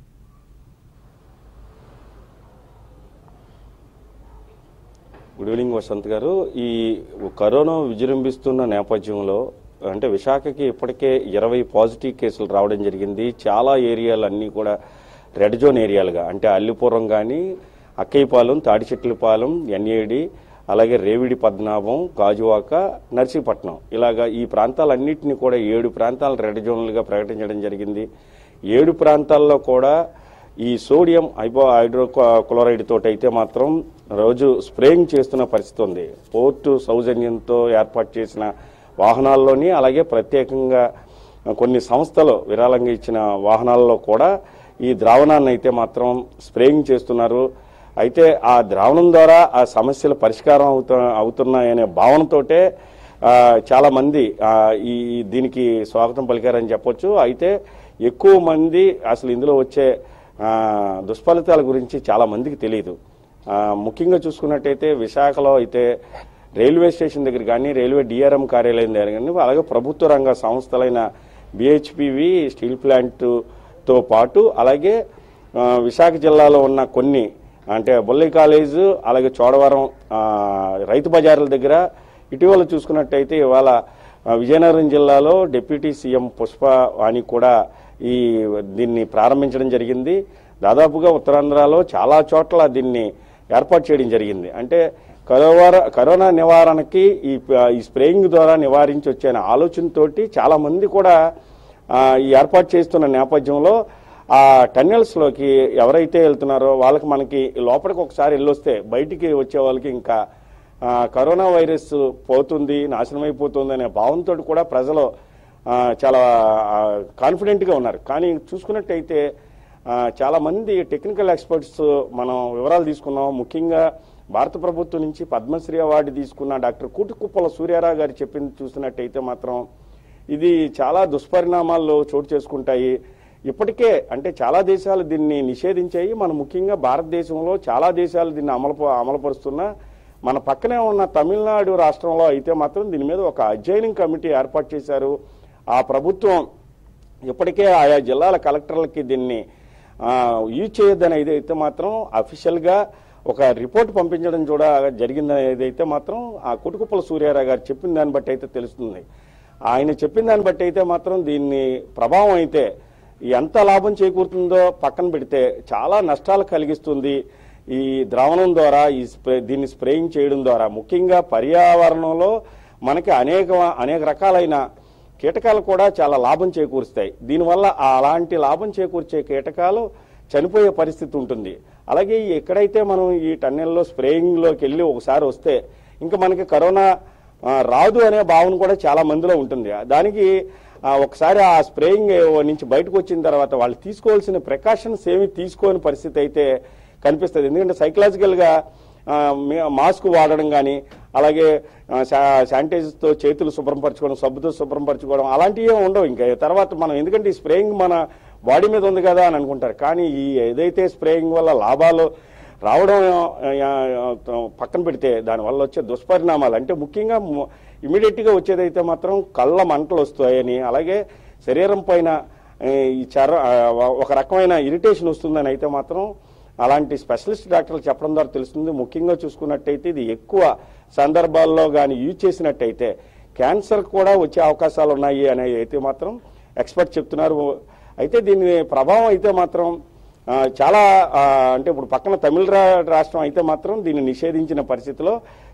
గుడ్ ఈవినింగ్ వసంత్ గారు ఈ కరోనా విజృంభిస్తున్న నేపథ్యంలో అంటే విశాఖకి ఇప్పటికే ఇరవై పాజిటివ్ కేసులు రావడం జరిగింది చాలా ఏరియాలన్నీ కూడా రెడ్ జోన్ ఏరియాలుగా అంటే అల్లిపురం కానీ అక్కయ్యపాలెం తాడిచెట్లపాలెం ఎన్ఏడి అలాగే రేవిడి పద్మనాభం గాజువాక నర్సీపట్నం ఇలాగా ఈ ప్రాంతాలన్నింటినీ కూడా ఏడు ప్రాంతాలు రెడ్ జోన్లుగా ప్రకటించడం జరిగింది ఏడు ప్రాంతాల్లో కూడా ఈ సోడియం హైపో హైడ్రో క్లోరైడ్ తోటి అయితే మాత్రం రోజు స్ప్రేయింగ్ చేస్తున్న పరిస్థితి ఉంది పోర్టు సౌజన్యంతో ఏర్పాటు చేసిన వాహనాల్లోని అలాగే ప్రత్యేకంగా కొన్ని సంస్థలు విరాళంగా ఇచ్చిన వాహనాల్లో కూడా ఈ ద్రావణాన్ని అయితే మాత్రం స్ప్రేయింగ్ చేస్తున్నారు అయితే ఆ ద్రావణం ద్వారా ఆ సమస్యలు పరిష్కారం అవుతు అవుతున్నాయనే భావనతోటే ఆ, చాలా మంది ఆ, ఈ దీనికి స్వాగతం పలికారని చెప్పొచ్చు అయితే ఎక్కువ మంది అసలు ఇందులో వచ్చే ఆ, దుష్ఫలితాల గురించి చాలా మందికి తెలియదు ఆ, ముఖ్యంగా చూసుకున్నట్టయితే విశాఖలో అయితే రైల్వే స్టేషన్ దగ్గర కానీ రైల్వే డిఆర్ఎం కార్యాలయం దగ్గర కానీ అలాగే ప్రభుత్వ రంగ సంస్థలైన బిహెచ్పివి స్టీల్ ప్లాంట్తో పాటు అలాగే ఆ, విశాఖ జిల్లాలో ఉన్న కొన్ని అంటే బొల్లై కాలేజు అలాగే చోడవరం ఆ, రైతు బజార్ల దగ్గర ఇటీవల చూసుకున్నట్టయితే ఇవాళ ఆ, విజయనగరం జిల్లాలో డిప్యూటీ సీఎం పుష్ప వాణి కూడా ఈ దీన్ని ప్రారంభించడం జరిగింది దాదాపుగా ఉత్తరాంధ్రలో చాలా చోట్ల దీన్ని ఏర్పాటు చేయడం జరిగింది అంటే కరోనా కరోనా నివారణకి ఈ ఈ స్ప్రేయింగ్ ద్వారా నివారించి వచ్చే ఆలోచనతోటి చాలా మంది కూడా ఆ, ఈ ఏర్పాటు చేస్తున్న నేపథ్యంలో ఆ టన్నెల్స్లోకి ఎవరైతే వెళ్తున్నారో వాళ్ళకి మనకి లోపలికి ఒకసారి వెళ్ళొస్తే బయటికి వచ్చే వాళ్ళకి ఇంకా ఆ, కరోనా వైరస్ పోతుంది నాశనం అయిపోతుంది అనే భావంతో కూడా ప్రజలు ఆ, చాలా కాన్ఫిడెంట్గా ఉన్నారు కానీ చూసుకున్నట్టయితే ఆ, చాలా మంది టెక్నికల్ ఎక్స్పర్ట్స్ మనం వివరాలు తీసుకున్నాం ముఖ్యంగా భారత ప్రభుత్వం నుంచి పద్మశ్రీ అవార్డు తీసుకున్న డాక్టర్ కూటుకుప్పల సూర్యారావు గారు చెప్పింది చూసినట్టయితే మాత్రం ఇది చాలా దుష్పరిణామాల్లో చోటు చేసుకుంటాయి ఇప్పటికే అంటే చాలా దేశాలు దీన్ని నిషేధించాయి మన ముఖ్యంగా భారతదేశంలో చాలా దేశాలు దీన్ని అమలు అమలుపరుస్తున్నా మన పక్కనే ఉన్న తమిళనాడు రాష్ట్రంలో అయితే మాత్రం దీని మీద ఒక అధ్యయనం కమిటీ ఏర్పాటు చేశారు ఆ ప్రభుత్వం ఇప్పటికే ఆయా జిల్లాల కలెక్టర్లకి దీన్ని ఆ, యూజ్ చేయొద్దని ఏదైతే మాత్రం అఫీషియల్గా ఒక రిపోర్ట్ పంపించడం కూడా జరిగిందని ఏదైతే మాత్రం ఆ కుటుకుప్పల సూర్యారావు గారు చెప్పిన దాన్ని బట్టి అయితే తెలుస్తుంది ఆయన చెప్పిన దాన్ని బట్టి అయితే మాత్రం దీన్ని ప్రభావం అయితే ఎంత లాభం చేకూరుతుందో పక్కన పెడితే చాలా నష్టాలు కలిగిస్తుంది ఈ ద్రావణం ద్వారా ఈ స్ప్రే దీన్ని స్ప్రేయింగ్ చేయడం ద్వారా ముఖ్యంగా పర్యావరణంలో మనకి అనేక అనేక రకాలైన కీటకాలు కూడా చాలా లాభం చేకూరుస్తాయి దీనివల్ల ఆ అలాంటి లాభం చేకూర్చే కీటకాలు చనిపోయే పరిస్థితి ఉంటుంది అలాగే ఈ ఎక్కడైతే మనం ఈ టన్నెల్లో స్ప్రేయింగ్లోకి వెళ్ళి ఒకసారి వస్తే ఇంకా మనకి కరోనా ఆ, రాదు అనే భావన కూడా చాలా మందిలో ఉంటుంది దానికి ఆ, ఒకసారి ఆ స్ప్రేయింగ్ నుంచి బయటకు వచ్చిన తర్వాత వాళ్ళు తీసుకోవాల్సిన ప్రికాషన్స్ ఏమి తీసుకోని పరిస్థితి అయితే కనిపిస్తుంది ఎందుకంటే సైకలాజికల్గా ఆ, మే- మాస్క్ వాడడం కానీ అలాగే ఆ, శా- శానిటైజర్తో చేతులు శుభ్రపరచుకోవడం సబ్బుతో శుభ్రపరచుకోవడం అలాంటివి ఏమి ఉండవు ఇంకా తర్వాత మనం ఎందుకంటే ఈ స్ప్రేయింగ్ మన బాడీ మీద ఉంది కదా అని అనుకుంటారు కానీ ఈ ఏదైతే స్ప్రేయింగ్ వల్ల లాభాలు రావడం ఆ, ఆ, పక్కన పెడితే దానివల్ల వచ్చే దుష్పరిణామాలు అంటే ముఖ్యంగా ఇమీడియట్గా వచ్చేదైతే మాత్రం కళ్ళ మంటలు వస్తాయని అలాగే శరీరం పైన ఆ, ఈ చర్ర ఆ, ఒక రకమైన ఇరిటేషన్ వస్తుందని అయితే మాత్రం అలాంటి స్పెషలిస్ట్ డాక్టర్లు చెప్పడం ద్వారా తెలుస్తుంది ముఖ్యంగా చూసుకున్నట్టయితే ఇది ఎక్కువ సందర్భాల్లో కానీ యూజ్ చేసినట్టయితే క్యాన్సర్ కూడా వచ్చే అవకాశాలు ఉన్నాయి అనేది అయితే మాత్రం ఎక్స్పర్ట్ చెప్తున్నారు అయితే దీని ప్రభావం అయితే మాత్రం ఆ, చాలా ఆ, అంటే ఇప్పుడు పక్కన తమిళ రా- రాష్ట్రం అయితే మాత్రం దీన్ని నిషేధించిన పరిస్థితిలో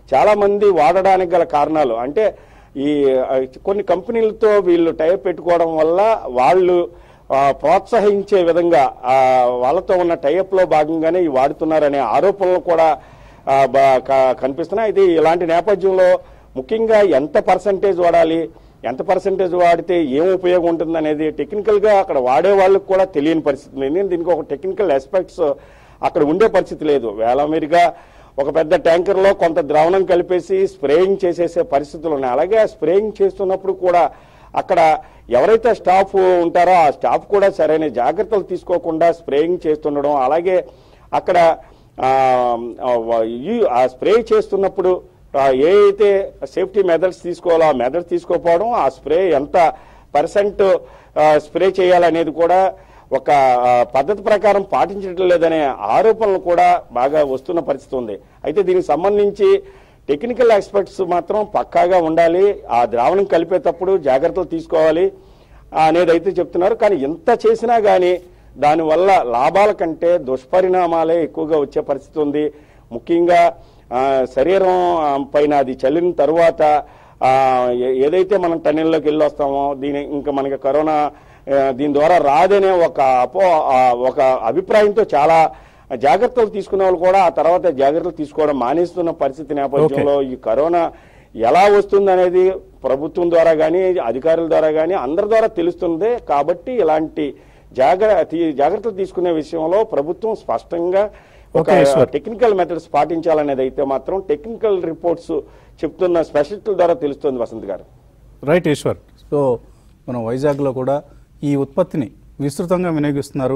చాలా మంది వాడడానికి గల కారణాలు అంటే ఈ ఆ, కొన్ని కంపెనీలతో వీళ్ళు టైప్ పెట్టుకోవడం వల్ల వాళ్ళు ఆ, ప్రోత్సహించే విధంగా ఆ, వాళ్ళతో ఉన్న టైప్ లో భాగంగానే ఈ వాడుతున్నారనే ఆరోపణలు కూడా ఆ, బా- క- కనిపిస్తున్నాయి అయితే ఇలాంటి నేపథ్యంలో ముఖ్యంగా ఎంత పర్సంటేజ్ వాడాలి ఎంత పర్సంటేజ్ వాడితే ఏం ఉపయోగం ఉంటుంది అనేది టెక్నికల్ గా అక్కడ వాడే వాళ్ళకి కూడా తెలియని పరిస్థితి ఉంది ఎందుకంటే దీనికి ఒక టెక్నికల్ ఆస్పెక్ట్స్ అక్కడ ఉండే పరిస్థితి లేదు వేలమీరిగా ఒక పెద్ద ట్యాంకర్ లో కొంత ద్రావణం కలిపేసి స్ప్రేయింగ్ చేసేసే పరిస్థితులు ఉన్నాయి అలాగే ఆ స్ప్రేయింగ్ చేస్తున్నప్పుడు కూడా అక్కడ ఎవరైతే స్టాఫ్ ఉంటారో ఆ స్టాఫ్ కూడా సరైన జాగ్రత్తలు తీసుకోకుండా స్ప్రేయింగ్ చేస్తుండడం అలాగే అక్కడ ఆ, ఆ, ఈ- ఆ స్ప్రే చేస్తున్నప్పుడు ఆ, ఏ అయితే సేఫ్టీ మెథడ్స్ తీసుకోవాలో ఆ మెథడ్స్ తీసుకోకపోవడం ఆ స్ప్రే ఎంత పర్సెంట్ స్ప్రే చేయాలనేది కూడా ఒక ఆ, పద్ధతి ప్రకారం పాటించడం లేదనే ఆరోపణలు కూడా బాగా వస్తున్న పరిస్థితి ఉంది అయితే దీనికి సంబంధించి టెక్నికల్ ఎక్స్పర్ట్స్ మాత్రం పక్కాగా ఉండాలి ఆ ద్రావణం కలిపేటప్పుడు జాగ్రత్తలు తీసుకోవాలి అనేది అయితే చెప్తున్నారు కానీ ఎంత చేసినా కానీ దానివల్ల లాభాల కంటే దుష్పరిణామాలే ఎక్కువగా వచ్చే పరిస్థితి ఉంది ముఖ్యంగా ఆ, శరీరం ఆ, పైన అది చల్లిన తరువాత ఆ, ఏ- ఏదైతే మనం టన్నెల్లోకి వెళ్ళి వస్తామో దీని ఇంకా మనకి కరోనా ఆ, దీని ద్వారా రాదనే ఒక అపో ఆ, ఒక అభిప్రాయంతో చాలా జాగ్రత్తలు తీసుకునే వాళ్ళు కూడా ఆ తర్వాత జాగ్రత్తలు తీసుకోవడం మానేస్తున్న పరిస్థితి నేపథ్యంలో ఈ కరోనా ఎలా వస్తుంది అనేది ప్రభుత్వం ద్వారా కానీ అధికారుల ద్వారా కానీ అందరి ద్వారా తెలుస్తుంది కాబట్టి ఇలాంటి జాగ్ర తీ- జాగ్రత్తలు తీసుకునే విషయంలో ప్రభుత్వం స్పష్టంగా ఒక ఓకే, ఈశ్వర్. టెక్నికల్ మెథడ్స్ పాటించాలనేది అయితే మాత్రం టెక్నికల్ రిపోర్ట్స్ చెప్తున్న స్పెషలిస్టుల ద్వారా తెలుస్తుంది వసంత్ గారు రైట్ ఈశ్వర్ సో మనం వైజాగ్లో కూడా ఈ ఉత్పత్తిని విస్తృతంగా వినియోగిస్తున్నారు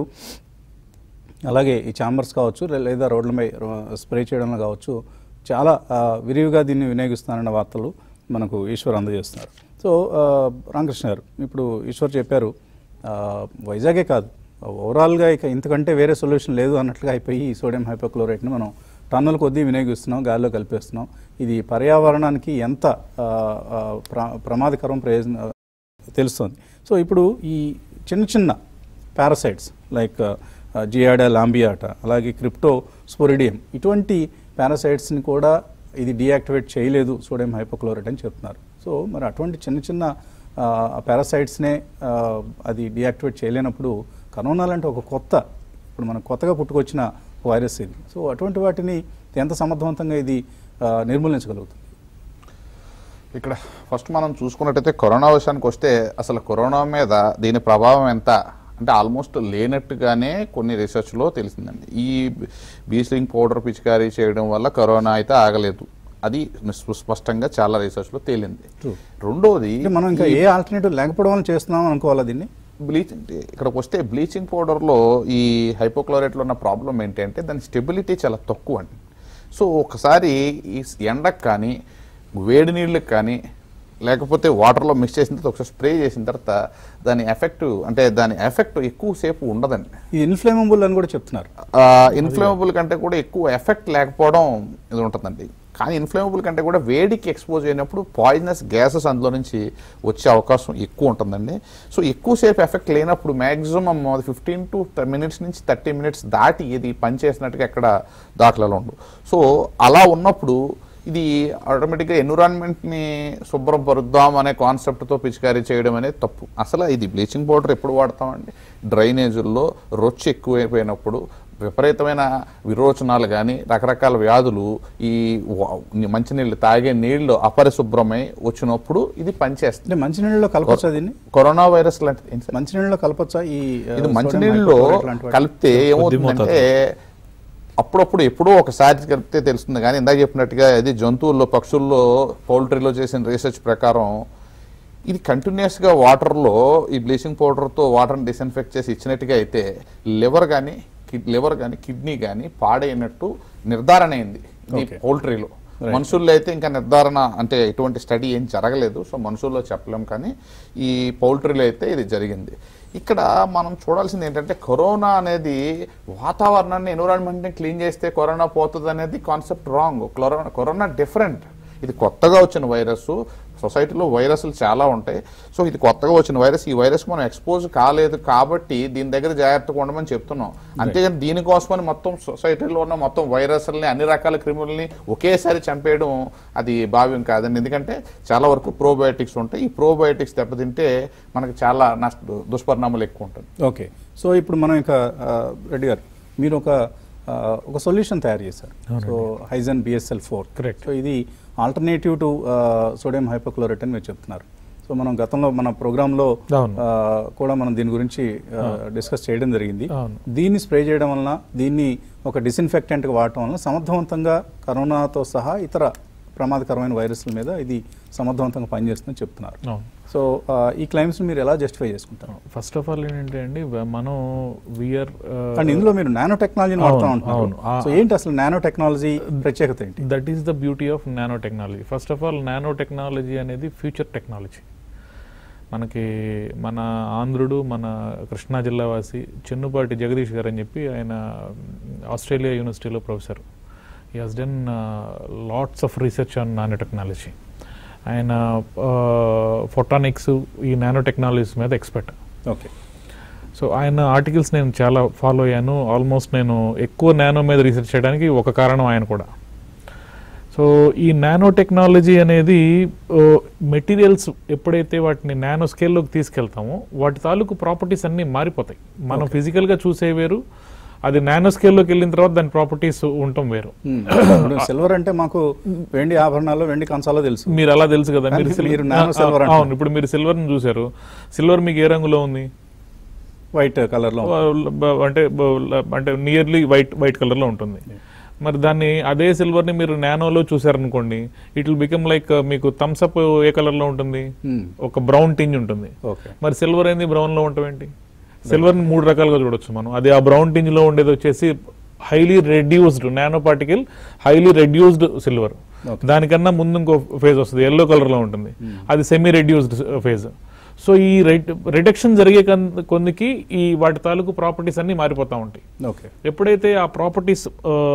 అలాగే ఈ ఛాంబర్స్ కావచ్చు లే- లేదా రోడ్లపై రో- స్ప్రే చేయడంలో కావచ్చు చాలా ఆ, విరివిగా దీన్ని వినియోగిస్తున్నారన్న వార్తలు మనకు ఈశ్వర్ అందజేస్తున్నారు సో ఆ, రామకృష్ణ గారు ఇప్పుడు ఈశ్వర్ చెప్పారు ఆ, వైజాగే కాదు ఓవరాల్గా ఇక ఇంతకంటే వేరే సొల్యూషన్ లేదు అన్నట్లుగా అయిపోయి ఈ సోడియం హైపోక్లోరైట్ని మనం టన్నుల కొద్దీ వినియోగిస్తున్నాం గాలిలో కలిపేస్తున్నాం ఇది పర్యావరణానికి ఎంత ఆ, ఆ, ప్ర- ప్రమాదకరం ప్రయోజన తెలుస్తుంది సో ఇప్పుడు ఈ చిన్న చిన్న పారాసైట్స్ లైక్ జియాడా లాంబియాట అలాగే క్రిప్టో స్పోరిడియం ఇటువంటి పారాసైట్స్ని కూడా ఇది డీయాక్టివేట్ చేయలేదు సోడియం హైపోక్లోరైట్ అని చెప్తున్నారు సో మరి అటువంటి చిన్న చిన్న పారాసైట్స్నే అది డీయాక్టివేట్ చేయలేనప్పుడు కరోనా లాంటి ఒక కొత్త ఇప్పుడు మనకు కొత్తగా పుట్టుకొచ్చిన వైరస్ ఇది సో అటువంటి వాటిని ఎంత సమర్థవంతంగా ఇది ఆ, నిర్మూలించగలుగుతుంది ఇక్కడ ఫస్ట్ మనం చూసుకున్నట్టయితే కరోనా విషయానికి వస్తే అసలు కరోనా మీద దీని ప్రభావం ఎంత అంటే ఆల్మోస్ట్ లేనట్టుగానే కొన్ని రీసెర్చ్లో తెలిసిందండి ఈ బీస్లింగ్ పౌడర్ పిచికారీ చేయడం వల్ల కరోనా అయితే ఆగలేదు అది స్పష్టంగా చాలా రీసెర్చ్లో తేలింది True. రెండోది అంటే మనం ఇంకా ఏ ఆల్టర్నేటివ్ లేకపోవడం వల్ల చేస్తున్నాం అనుకోవాలా దీన్ని బ్లీచింగ్ ఇక్కడికి వస్తే బ్లీచింగ్ పౌడర్లో ఈ హైపోక్లోరైట్లో ఉన్న ప్రాబ్లం ఏంటి అంటే దాని స్టెబిలిటీ చాలా తక్కువ అండి సో ఒకసారి ఈ ఎండకు కానీ వేడి నీళ్ళకి కానీ లేకపోతే వాటర్లో మిక్స్ చేసిన తర్వాత ఒకసారి స్ప్రే చేసిన తర్వాత దాని ఎఫెక్ట్ అంటే దాని ఎఫెక్ట్ ఎక్కువసేపు ఉండదండి ఇది ఇన్ఫ్లేమబుల్ అని కూడా చెప్తున్నారు ఇన్ఫ్లేమబుల్ కంటే కూడా ఎక్కువ ఎఫెక్ట్ లేకపోవడం ఇది ఉంటుందండి కానీ ఇన్ఫ్లేమబుల్ కంటే కూడా వేడికి ఎక్స్పోజ్ అయినప్పుడు పాయిజనస్ గ్యాసెస్ అందులో నుంచి వచ్చే అవకాశం ఎక్కువ ఉంటుందండి సో ఎక్కువసేపు ఎఫెక్ట్ లేనప్పుడు మ్యాక్సిమం ఫిఫ్టీన్ టు మినిట్స్ నుంచి థర్టీ మినిట్స్ దాటి ఇది పనిచేసినట్టుగా ఎక్కడ దాఖలాలు ఉండవు సో అలా ఉన్నప్పుడు ఇది ఆటోమేటిక్గా ఎన్విరాన్మెంట్ని శుభ్రం పరుద్దాం అనే కాన్సెప్ట్తో పిచికారీ చేయడం అనేది తప్పు అసలు ఇది బ్లీచింగ్ పౌడర్ ఎప్పుడు వాడతామండి డ్రైనేజుల్లో రొచ్చు ఎక్కువైపోయినప్పుడు విపరీతమైన విరోచనాలు కానీ రకరకాల వ్యాధులు ఈ వా- మంచినీళ్ళు తాగే నీళ్లు అపరిశుభ్రమై వచ్చినప్పుడు ఇది పనిచేస్తుంది అంటే మంచినీళ్ళలో కలపచ్చా దీన్ని కరోనా వైరస్ లాంటిది ఏంటి సార్? మంచినీళ్ళలో కలపచ్చా ఈ ఆ, ఇది sodium మంచినీళ్ళలో hypochlorite లాంటి వాటి- కలిపితే ఏమవుతుందంటే అప్పుడప్పుడు ఎప్పుడో ఒకసారి కలిపితే తెలుస్తుంది కానీ ఇందాక చెప్పినట్టుగా ఇది జంతువుల్లో పక్షుల్లో పౌల్ట్రీలో చేసిన రీసెర్చ్ ప్రకారం ఇది కంటిన్యూస్గా వాటర్లో ఈ బ్లీచింగ్ పౌడర్తో వాటర్ని డిస్ఇన్ఫెక్ట్ చేసి ఇచ్చినట్టుగా అయితే లివర్ కానీ లివర్ కానీ కిడ్నీ కానీ పాడైనట్టు నిర్ధారణ అయింది ఇది Okay. పౌల్ట్రీలో మనుషుల్లో అయితే ఇంకా నిర్ధారణ అంటే ఎటువంటి స్టడీ ఏం జరగలేదు సో మనుషుల్లో చెప్పలేం కానీ ఈ పౌల్ట్రీలో అయితే ఇది జరిగింది ఇక్కడ మనం చూడాల్సింది ఏంటంటే కరోనా అనేది వాతావరణాన్ని ఎన్విరాన్మెంట్ని క్లీన్ చేస్తే కరోనా పోతుంది అనేది concept wrong corona corona different ఇది కొత్తగా వచ్చిన వైరస్ సొసైటీలో వైరస్లు చాలా ఉంటాయి సో ఇది కొత్తగా వచ్చిన వైరస్ ఈ వైరస్ మనం ఎక్స్పోజ్ కాలేదు కాబట్టి దీని దగ్గర జాగ్రత్తగా ఉండమని చెప్తున్నాం అంతేగాని దీనికోసమని మొత్తం సొసైటీలో ఉన్న మొత్తం వైరస్లని అన్ని రకాల క్రిములని ఒకేసారి చంపేయడం అది భావ్యం కాదండి ఎందుకంటే చాలా వరకు ప్రోబయోటిక్స్ ఉంటాయి ఈ ప్రోబయోటిక్స్ దెబ్బతింటే మనకి చాలా నష్ట దుష్పరిణామాలు ఎక్కువ ఉంటుంది ఓకే సో ఇప్పుడు మనం ఇక ఆ, రెడ్డి గారు మీరు ఒక ఆ, ఒక సొల్యూషన్ తయారు చేశారు so Hygen BSL four Correct. So ఇది ఆల్టర్నేటివ్ టు సోడియం హైపోక్లోరైట్ అని మీరు చెప్తున్నారు సో మనం గతంలో మన ప్రోగ్రాంలో అవును. కూడా మనం దీని గురించి డిస్కస్ చేయడం జరిగింది అవును. దీన్ని స్ప్రే చేయడం వలన దీన్ని ఒక డిస్ఇన్ఫెక్టెంట్గా వాడటం వలన సమర్థవంతంగా కరోనాతో సహా ఇతర ప్రమాదకరమైన వైరస్ల మీద ఇది సమర్థవంతంగా పనిచేస్తుందని చెప్తున్నారు అవును సో ఆ, ఈ క్లైమ్స్ మీరు ఎలా జస్టిఫై చేసుకుంటారు ఫస్ట్ ఆఫ్ ఆల్ ఏంటంటే అండి వ- మనం విఆర్ అండ్ ఇందులో మీరు నానో టెక్నాలజీని వాడుతూ అవును, ఉంటున్నారు అవును. ఆ- సో ఏంటి అసలు నానో టెక్నాలజీ ప్రత్యేకత ఏంటి that is the beauty of nano technology first of all nano technology అనేది ఫ్యూచర్ టెక్నాలజీ మనకి మన ఆంధ్రుడు మన కృష్ణా జిల్లా వాసి చెన్నుపాటి జగదీష్ గారు అని చెప్పి ఆయన ఆస్ట్రేలియా యూనివర్సిటీలో ప్రొఫెసర్ ఈ has done lots of research on nano technology ఆయన ఫోటానిక్స్ ఈ నానో టెక్నాలజీస్ మీద ఎక్స్పర్ట్ ఓకే సో ఆయన ఆర్టికల్స్ నేను చాలా ఫాలో అయ్యాను ఆల్మోస్ట్ నేను ఎక్కువ నానో మీద రీసెర్చ్ చేయడానికి ఒక కారణం ఆయన కూడా సో ఈ నానో టెక్నాలజీ అనేది మెటీరియల్స్ ఎప్పుడైతే వాటిని నానో స్కేల్లోకి తీసుకెళ్తామో వాటి తాలూకు ప్రాపర్టీస్ అన్నీ మారిపోతాయి మనం ఫిజికల్గా చూసే వేరు అది నానో స్కేల్లోకి వెళ్ళిన తర్వాత దాని ప్రాపర్టీస్ ఉండటం వేరు సిల్వర్ అంటే మాకు వెండి ఆభరణాలు వెండి కంచాలో తెలుసు మీరు అలా తెలుసు కదా కానీ మీరు sil- మీరు nano ఆ, silver ఆ, అంటున్నారు. అవును ఇప్పుడు మీరు సిల్వర్ని చూశారు సిల్వర్ మీకు ఏ రంగులో ఉంది వైట్ కలర్ లో బ- అంటే బ- అంటే నియర్లీ వైట్ వైట్ కలర్ లో ఉంటుంది మరి దాన్ని అదే సిల్వర్ ని మీరు నానోలో చూసారనుకోండి ఇట్ విల్ బికమ్ లైక్ మీకు థమ్స్ అప్ ఏ కలర్ లో ఉంటుంది ఒక బ్రౌన్ టింజ్ ఉంటుంది ఓకే మరి సిల్వర్ ఏంది బ్రౌన్ లో ఉండటం ఏంటి సిల్వర్ ని మూడు రకాలుగా చూడొచ్చు మనం అది ఆ బ్రౌన్ టింజ్ లో ఉండేది వచ్చేసి highly reduced nano particle highly reduced silver Okay. దానికన్నా ముందు ఇంకో ఫేజ్ వస్తుంది ఎల్లో కలర్ లో ఉంటుంది అది సెమీ రెడ్యూస్డ్ ఫేజ్ సో ఈ రిడక్షన్ జరిగే కన్- కొందికి ఈ వాటి తాలూకు ప్రాపర్టీస్ అన్ని మారిపోతూ ఉంటాయి ఓకే ఎప్పుడైతే ఆ ప్రాపర్టీస్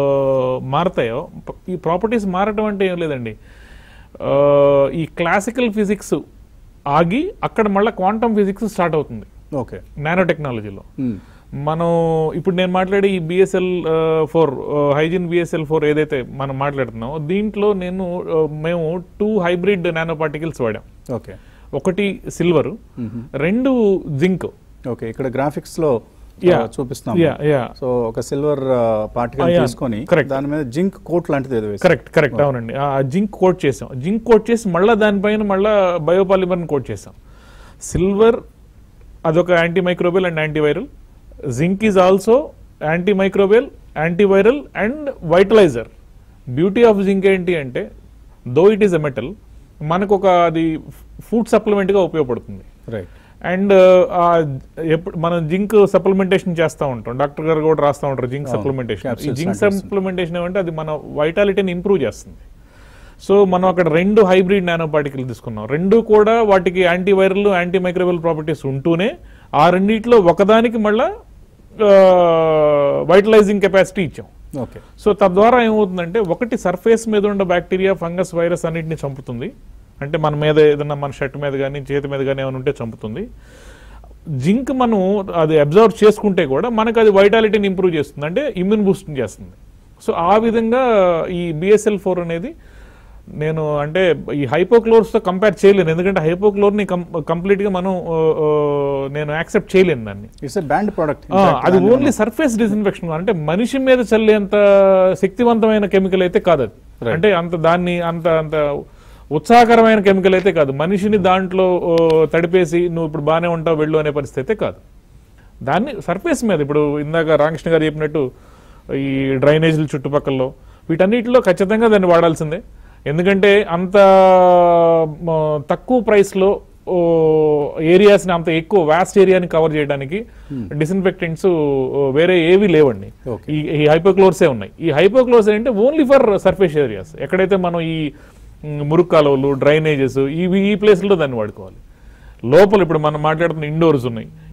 మారతాయో ప- ఈ ప్రాపర్టీస్ మారటం అంటే ఏం లేదండి ఆ, ఈ క్లాసికల్ ఫిజిక్స్ ఆగి అక్కడ మళ్ళీ క్వాంటమ్ ఫిజిక్స్ స్టార్ట్ అవుతుంది ఓకే నానో టెక్నాలజీలో మనం ఇప్పుడు నేను మాట్లాడే ఈ BSL four Hygen BSL four ఏదైతే మనం మాట్లాడుతున్నామో దీంట్లో నేను ఆ, మేము టూ హైబ్రిడ్ నానో పార్టికల్స్ వాడాం ఓకే ఒకటి సిల్వర్ రెండు జింక్ ఓకే ఇక్కడ గ్రాఫిక్స్ లో Yeah. చూపిస్తాం యా యా సో ఒక సిల్వర్ పార్టికల్ Ah, yeah. తీసుకొని Correct. దాని మీద జింక్ కోట్ లాంటిది ఏదో వేసి కరెక్ట్ కరెక్ట్ అవునండి ఆ జింక్ కోట్ చేసాం జింక్ కోట్ చేసి మళ్ళీ దానిపైన మళ్ళీ బయోపాలిమర్ని కోట్ చేసాం సిల్వర్ అదొక anti microbial and antiviral zinc is also anti microbial antiviral and vitalizer beauty of zinc ఏంటి అంటే though it is a metal మనకు ఒక అది ఫుడ్ సప్లిమెంట్గా ఉపయోగపడుతుంది రైట్ అండ్ ఎప్పుడు మనం జింక్ సప్లిమెంటేషన్ చేస్తూ ఉంటాం డాక్టర్ గారు కూడా రాస్తూ ఉంటారు జింక్ అవును. సప్లిమెంటేషన్ ఈ Capsules జింక్ లాంటివి సప్లిమెంటేషన్ ఏమంటే అది మన వైటాలిటీని ఇంప్రూవ్ చేస్తుంది సో మనం అక్కడ రెండు హైబ్రిడ్ నానో పార్టికల్ తీసుకున్నాం రెండు కూడా వాటికి యాంటీవైరల్ యాంటీ మైక్రోబియల్ ప్రాపర్టీస్ ఉంటూనే ఆ రెండిట్లో ఒకదానికి మళ్ళా వైటలైజింగ్ కెపాసిటీ ఇచ్చాం ఓకే సో తద్వారా ఏమవుతుందంటే ఒకటి సర్ఫేస్ మీద ఉన్న బ్యాక్టీరియా ఫంగస్ వైరస్ అన్నిటిని చంపుతుంది అంటే మన మీద ఏదైనా మన షర్ట్ మీద కానీ చేతి మీద కానీ ఏమైనా ఉంటే చంపుతుంది జింక్ మనం అది అబ్జర్వ్ చేసుకుంటే కూడా మనకు అది వైటాలిటీని ఇంప్రూవ్ చేస్తుంది అంటే ఇమ్యూన్ బూస్ట్ చేస్తుంది సో ఆ విధంగా ఈ బిఎస్ఎల్ ఫోర్ అనేది నేను అంటే ఈ హైపోక్లోర్స్తో కంపేర్ చేయలేను ఎందుకంటే హైపోక్లోర్ని కంప్లీట్గా మనం ఆ, ఆ, నేను యాక్సెప్ట్ చేయలేను దాన్ని ఇట్స్ ఎ బ్యాండ్ ప్రోడక్ట్ ఆ, అది ఓన్లీ సర్ఫేస్ డిస్ఇన్ఫెక్షన్ అంటే మనిషి మీద చల్లేంత శక్తివంతమైన కెమికల్ అయితే కాదు అది అంటే అంత దాన్ని అంత అంత ఉత్సాహకరమైన కెమికల్ అయితే కాదు మనిషిని దాంట్లో ఓ, తడిపేసి నువ్వు ఇప్పుడు బాగానే ఉంటావు వెళ్ళు అనే పరిస్థితి అయితే కాదు దాన్ని సర్ఫేస్ మీద ఇప్పుడు ఇందాక రామకృష్ణ గారు చెప్పినట్టు ఈ డ్రైనేజీల చుట్టుపక్కల వీటన్నిటిలో ఖచ్చితంగా దాన్ని వాడాల్సిందే ఎందుకంటే అంత మ, తక్కువ ప్రైస్లో ఏరియాస్ని అంత ఎక్కువ వాస్ట్ ఏరియాని కవర్ చేయడానికి డిస్ఇన్ఫెక్టెంట్స్ వేరే ఏవి లేవండి Okay. ఈ ఈ హైపోక్లోర్సే ఉన్నాయి ఈ హైపోక్లోర్స్ ఏంటంటే ఓన్లీ ఫర్ సర్ఫేస్ ఏరియాస్ ఎక్కడైతే మనం ఈ మ్, మురుగు కాలువలు డ్రైనేజెస్ ఇవి ఈ ప్లేస్లో దాన్ని వాడుకోవాలి లోపల ఇప్పుడు మనం మాట్లాడుతున్న ఇండోర్స్ ఉన్నాయి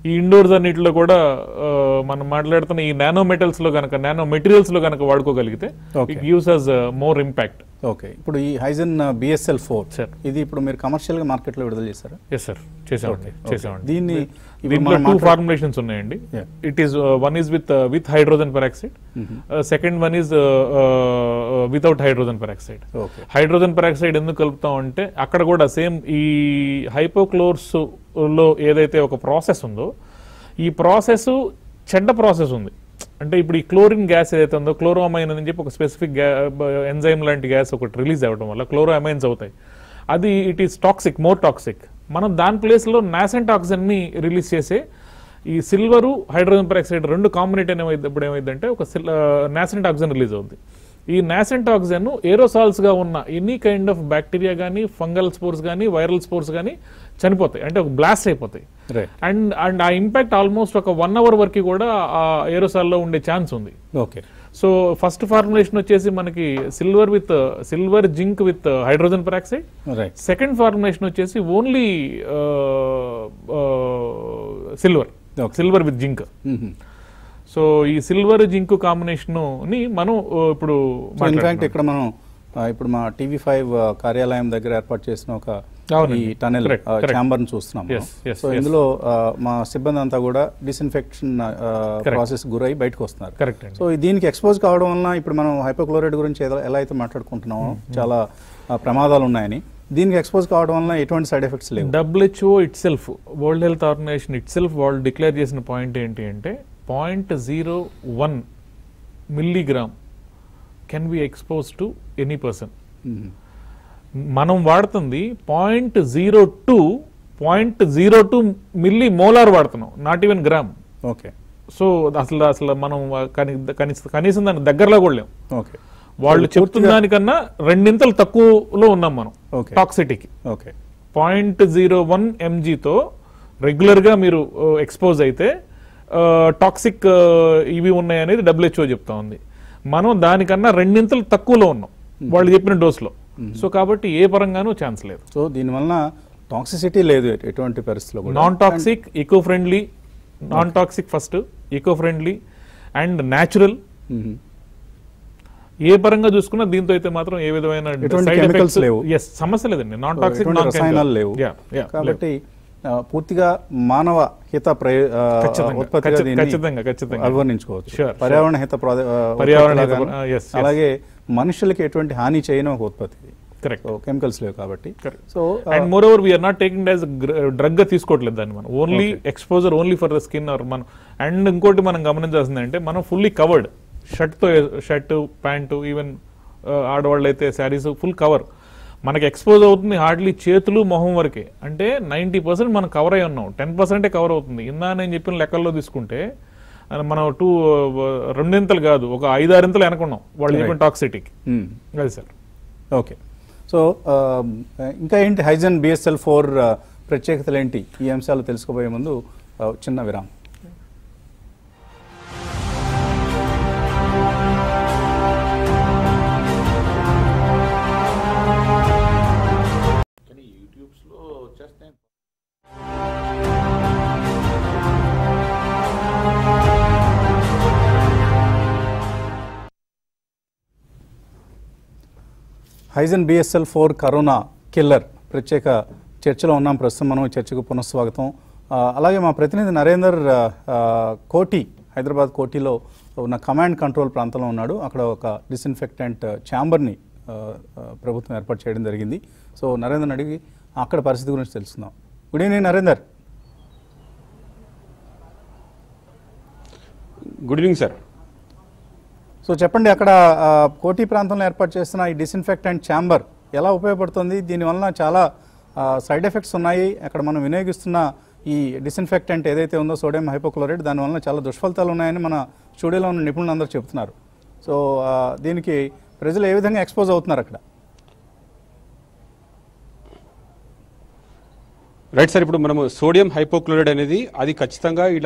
ఈ ఇండోర్స్ అన్నిటిలో కూడా ఆ, మనం మాట్లాడుతున్న ఈ నానో మెటల్స్ లో కనుక నానో మెటీరియల్స్ లో కనుక వాడుకోగలిగితే Okay. It gives us more impact okay ఇప్పుడు ఈ హైజన్ బిఎస్ఎల్ ఫోర్ Sir. ఇది ఇప్పుడు మీరు కమర్షియల్ గా మార్కెట్ లో విడుదల చేశారు ఎస్ సార్ చేసామండి చేసామండి దీన్ని ఇప్పుడు దీంట్లో మనం టూ మాట్లాడు- ఫార్ములేషన్స్ ఉన్నాయండి Yeah. It is one is with with hydrogen peroxide second one is without hydrogen peroxide okay hydrogen peroxide ఎందుకు కలుపుతాం అంటే అక్కడ కూడా సేమ్ ఈ హైపోక్లోర్స్ లో ఏదైతే ఒక ప్రాసెస్ ఉందో ఈ ప్రాసెస్ చెడ్డ ప్రాసెస్ ఉంది అంటే ఇప్పుడు ఈ క్లోరిన్ గ్యాస్ ఏదైతే ఉందో క్లోరోమైన్ అని చెప్పి ఒక స్పెసిఫిక్ ఎంజైమ్ లాంటి గ్యాస్ ఒకటి రిలీజ్ అవ్వడం వల్ల క్లోరో అమైన్స్ అవుతాయి అది it is toxic more toxic మనం దాని ప్లేస్లో నాసెంట్ ఆక్సిజన్ ని రిలీజ్ చేసే ఈ సిల్వరు హైడ్రోజన్ పెరాక్సైడ్ రెండు కాంబినేట్ ఏమైంది ఇప్పుడు ఏమైందంటే ఒక నాసెంట్ ఆక్సిజన్ రిలీజ్ అవుతుంది ఈ నాసెంట్ ఆక్సిజన్ ఏరోసాల్స్ గా ఉన్న ఎనీ కైండ్ ఆఫ్ బ్యాక్టీరియా కానీ ఫంగల్ స్పోర్స్ కానీ వైరల్ స్పోర్స్ కానీ చనిపోతాయి అంటే ఒక బ్లాస్ట్ అయిపోతాయి రైట్ అండ్ అండ్ ఆ ఇంపాక్ట్ ఆల్మోస్ట్ ఒక వన్ అవర్ వరకు కూడా ఆ ఏరోసాల్లో ఉండే ఛాన్స్ ఉంది ఓకే సో ఫస్ట్ ఫార్ములేషన్ వచ్చేసి మనకి silver with silver zinc with hydrogen peroxide right second formulation వచ్చేసి only silver Okay. Silver with zinc so ఈ సిల్వర్ జింక్ కాంబినేషన్ ని మనం uh, ఇప్పుడు సో ఇన్ఫాక్ట్ మాట్లాడుతున్నాం. ఇక్కడ మనం ఆ, ఇప్పుడు మా టీవీ ఫైవ్ కార్యాలయం దగ్గర ఏర్పాటు చేసిన ఒక అవునండి. ఈ టనెల్ Correct, correct. ఛాంబర్ ని చూస్తున్నాం Yes, yes, సో yes. ఇందులో ఆ, మా సిబ్బంది అంతా కూడా డిస్ఇన్ఫెక్షన్ Correct. ప్రాసెస్ గురై బయటకు వస్తున్నారు కరెక్ట్ అండి సో దీనికి ఎక్స్పోజ్ కావడం వలన ఇప్పుడు మనం హైపోక్లోరైడ్ గురించి ఏదో- ఎలా అయితే మాట్లాడుకుంటున్నామో చాలా ఆ, ప్రమాదాలు ఉన్నాయని దీనికి ఎక్స్పోజ్ కావడం వలన ఎటువంటి సైడ్ ఎఫెక్ట్స్ లేవు WHO itself world health organization itself వాళ్ళు డిక్లేర్ చేసిన పాయింట్ ఏంటి అంటే point zero one milligram can be expose to any person hmm. మనం వాడుతుంది point zero two point zero two milli molar వాడుతున్నాం not even gram okay so అసలు అసలు మనం కని- కనీస- కనీసం దాని దగ్గరలో కూడా లేం ఓకే వాళ్ళు సో చెప్తున్న పూర్తిగా- దానికన్నా రెండింతలు తక్కువలో ఉన్నాం మనం Okay. టాక్సిటీకి ఓకే పాయింట్ జీరో వన్ ఎంజీతో రెగ్యులర్గా మీరు ఎక్స్పోజ్ అయితే టాక్సిక్ ఇవి ఉన్నాయి అనేది డబ్ల్యూహెచ్ఓ చెప్తా ఉంది మనం దానికన్నా రెండింతలు తక్కువలో ఉన్నాం వాళ్ళు చెప్పిన డోస్లో సో కాబట్టి ఏ పరంగానూ ఛాన్స్ లేదు సో దీనివల్ల టాక్సిసిటీ లేదు ఎటు- ఎటువంటి పరిస్థితిలో కూడా non toxic eco friendly non toxic first eco friendly and natural hmm. ఏ పరంగా చూసుకున్నా దీంతో అయితే మాత్రం ఏ విధమైన ఎటువంటి side chemicals effects- లేవు. yes, సమస్య లేదండి నాన్ టాక్సిక్ ఎటువంటి నాన్ రసాయనాలు లేవు కాబట్టి ఆ, పూర్తిగా మానవ హిత ప్రయ- ఆ, ఖచ్చితంగా, ఉత్పత్తిగా ఖచ్చి- దీన్ని ఖచ్చితంగా, ఖచ్చితంగా. అభివర్ణించుకోవచ్చు Sure, sure. పర్యావరణ హిత ప్రాద- ఆ, పర్యావరణ హిత ఉత్పత్తిలాగాను, ప్ర- ఆ, yes, yes. అలాగే మనుషులకి ఎటువంటి హాని చేయని ఒక ఉత్పత్తి కరెక్ట్ కెమికల్స్ లేవు కాబట్టి Correct. So and moreover we're not taking as drug గా తీసుకోవట్లేదు దాన్ని మనం only exposure only for the skin or మనం అండ్ ఇంకోటి మనం గమనించాల్సింది అంటే మనం ఫుల్లీ కవర్డ్ షర్ట్ తో షర్ట్ ప్యాంటు ఈవెన్ ఆడవాళ్ళు అయితే శారీస్ ఫుల్ కవర్ మనకి ఎక్స్పోజ్ అవుతుంది హార్డ్లీ చేతులు మొహం వరకే అంటే నైంటీ పర్సెంట్ మనం కవర్ అయి ఉన్నాం టెన్ పర్సెంటే కవర్ అవుతుంది ఇందా నేను చెప్పిన లెక్కల్లో తీసుకుంటే ఆ, మనం టూ రెండింతలు కాదు ఒక ఐదారింతలు వెనకున్నాం వాళ్ళు చెప్పిన టాక్సిటీకి అది సార్ ఓకే సో ఆ, ఇంకా ఏంటి హైజన్ బిఎస్ఎల్ ఫోర్ ప్రత్యేకతలు ఏంటి ఈ అంశాలు తెలుసుకోబోయే ముందు ఆ, చిన్న విరామం కానీ యూట్యూబ్స్లో వచ్చేస్తాయి Hygen BSL four corona killer ప్రత్యేక చర్చలో ఉన్నాం ప్రస్తుతం మనం ఈ చర్చకు పునఃస్వాగతం ఆ, అలాగే మా ప్రతినిధి నరేందర్ ఆ, ఆ, కోటి హైదరాబాద్ కోటిలో ఉన్న కమాండ్ కంట్రోల్ ప్రాంతంలో ఉన్నాడు అక్కడ ఒక డిస్ఇన్ఫెక్టెంట్ ఛాంబర్ని ఆ, ఆ, ప్రభుత్వం ఏర్పాటు చేయడం జరిగింది సో నరేందర్ని అడిగి అక్కడ పరిస్థితి గురించి తెలుసుకుందాం good evening Narender good evening sir so చెప్పండి అక్కడ ఆ, కోటి ప్రాంతంలో ఏర్పాటు చేస్తున్న ఈ డిస్ఇన్ఫెక్టెంట్ ఛాంబర్ ఎలా ఉపయోగపడుతుంది దీనివల్ల చాలా సైడ్ ఎఫెక్ట్స్ ఉన్నాయి అక్కడ మనం వినియోగిస్తున్న ఈ డిస్ఇన్ఫెక్టెంట్ ఏదైతే ఉందో సోడియం హైపోక్లోరైడ్ దానివల్ల చాలా దుష్ఫలితాలు ఉన్నాయని మన స్టూడియోలో ఉన్న నిపుణులు అందరూ చెబుతున్నారు సో ఆ, దీనికి ప్రజలు ఏ విధంగా ఎక్స్పోజ్ అవుతున్నారు అక్కడ రైట్ సార్ ఇప్పుడు మనము సోడియం హైపోక్లోరైడ్ అనేది అది ఖచ్చితంగా ఇలా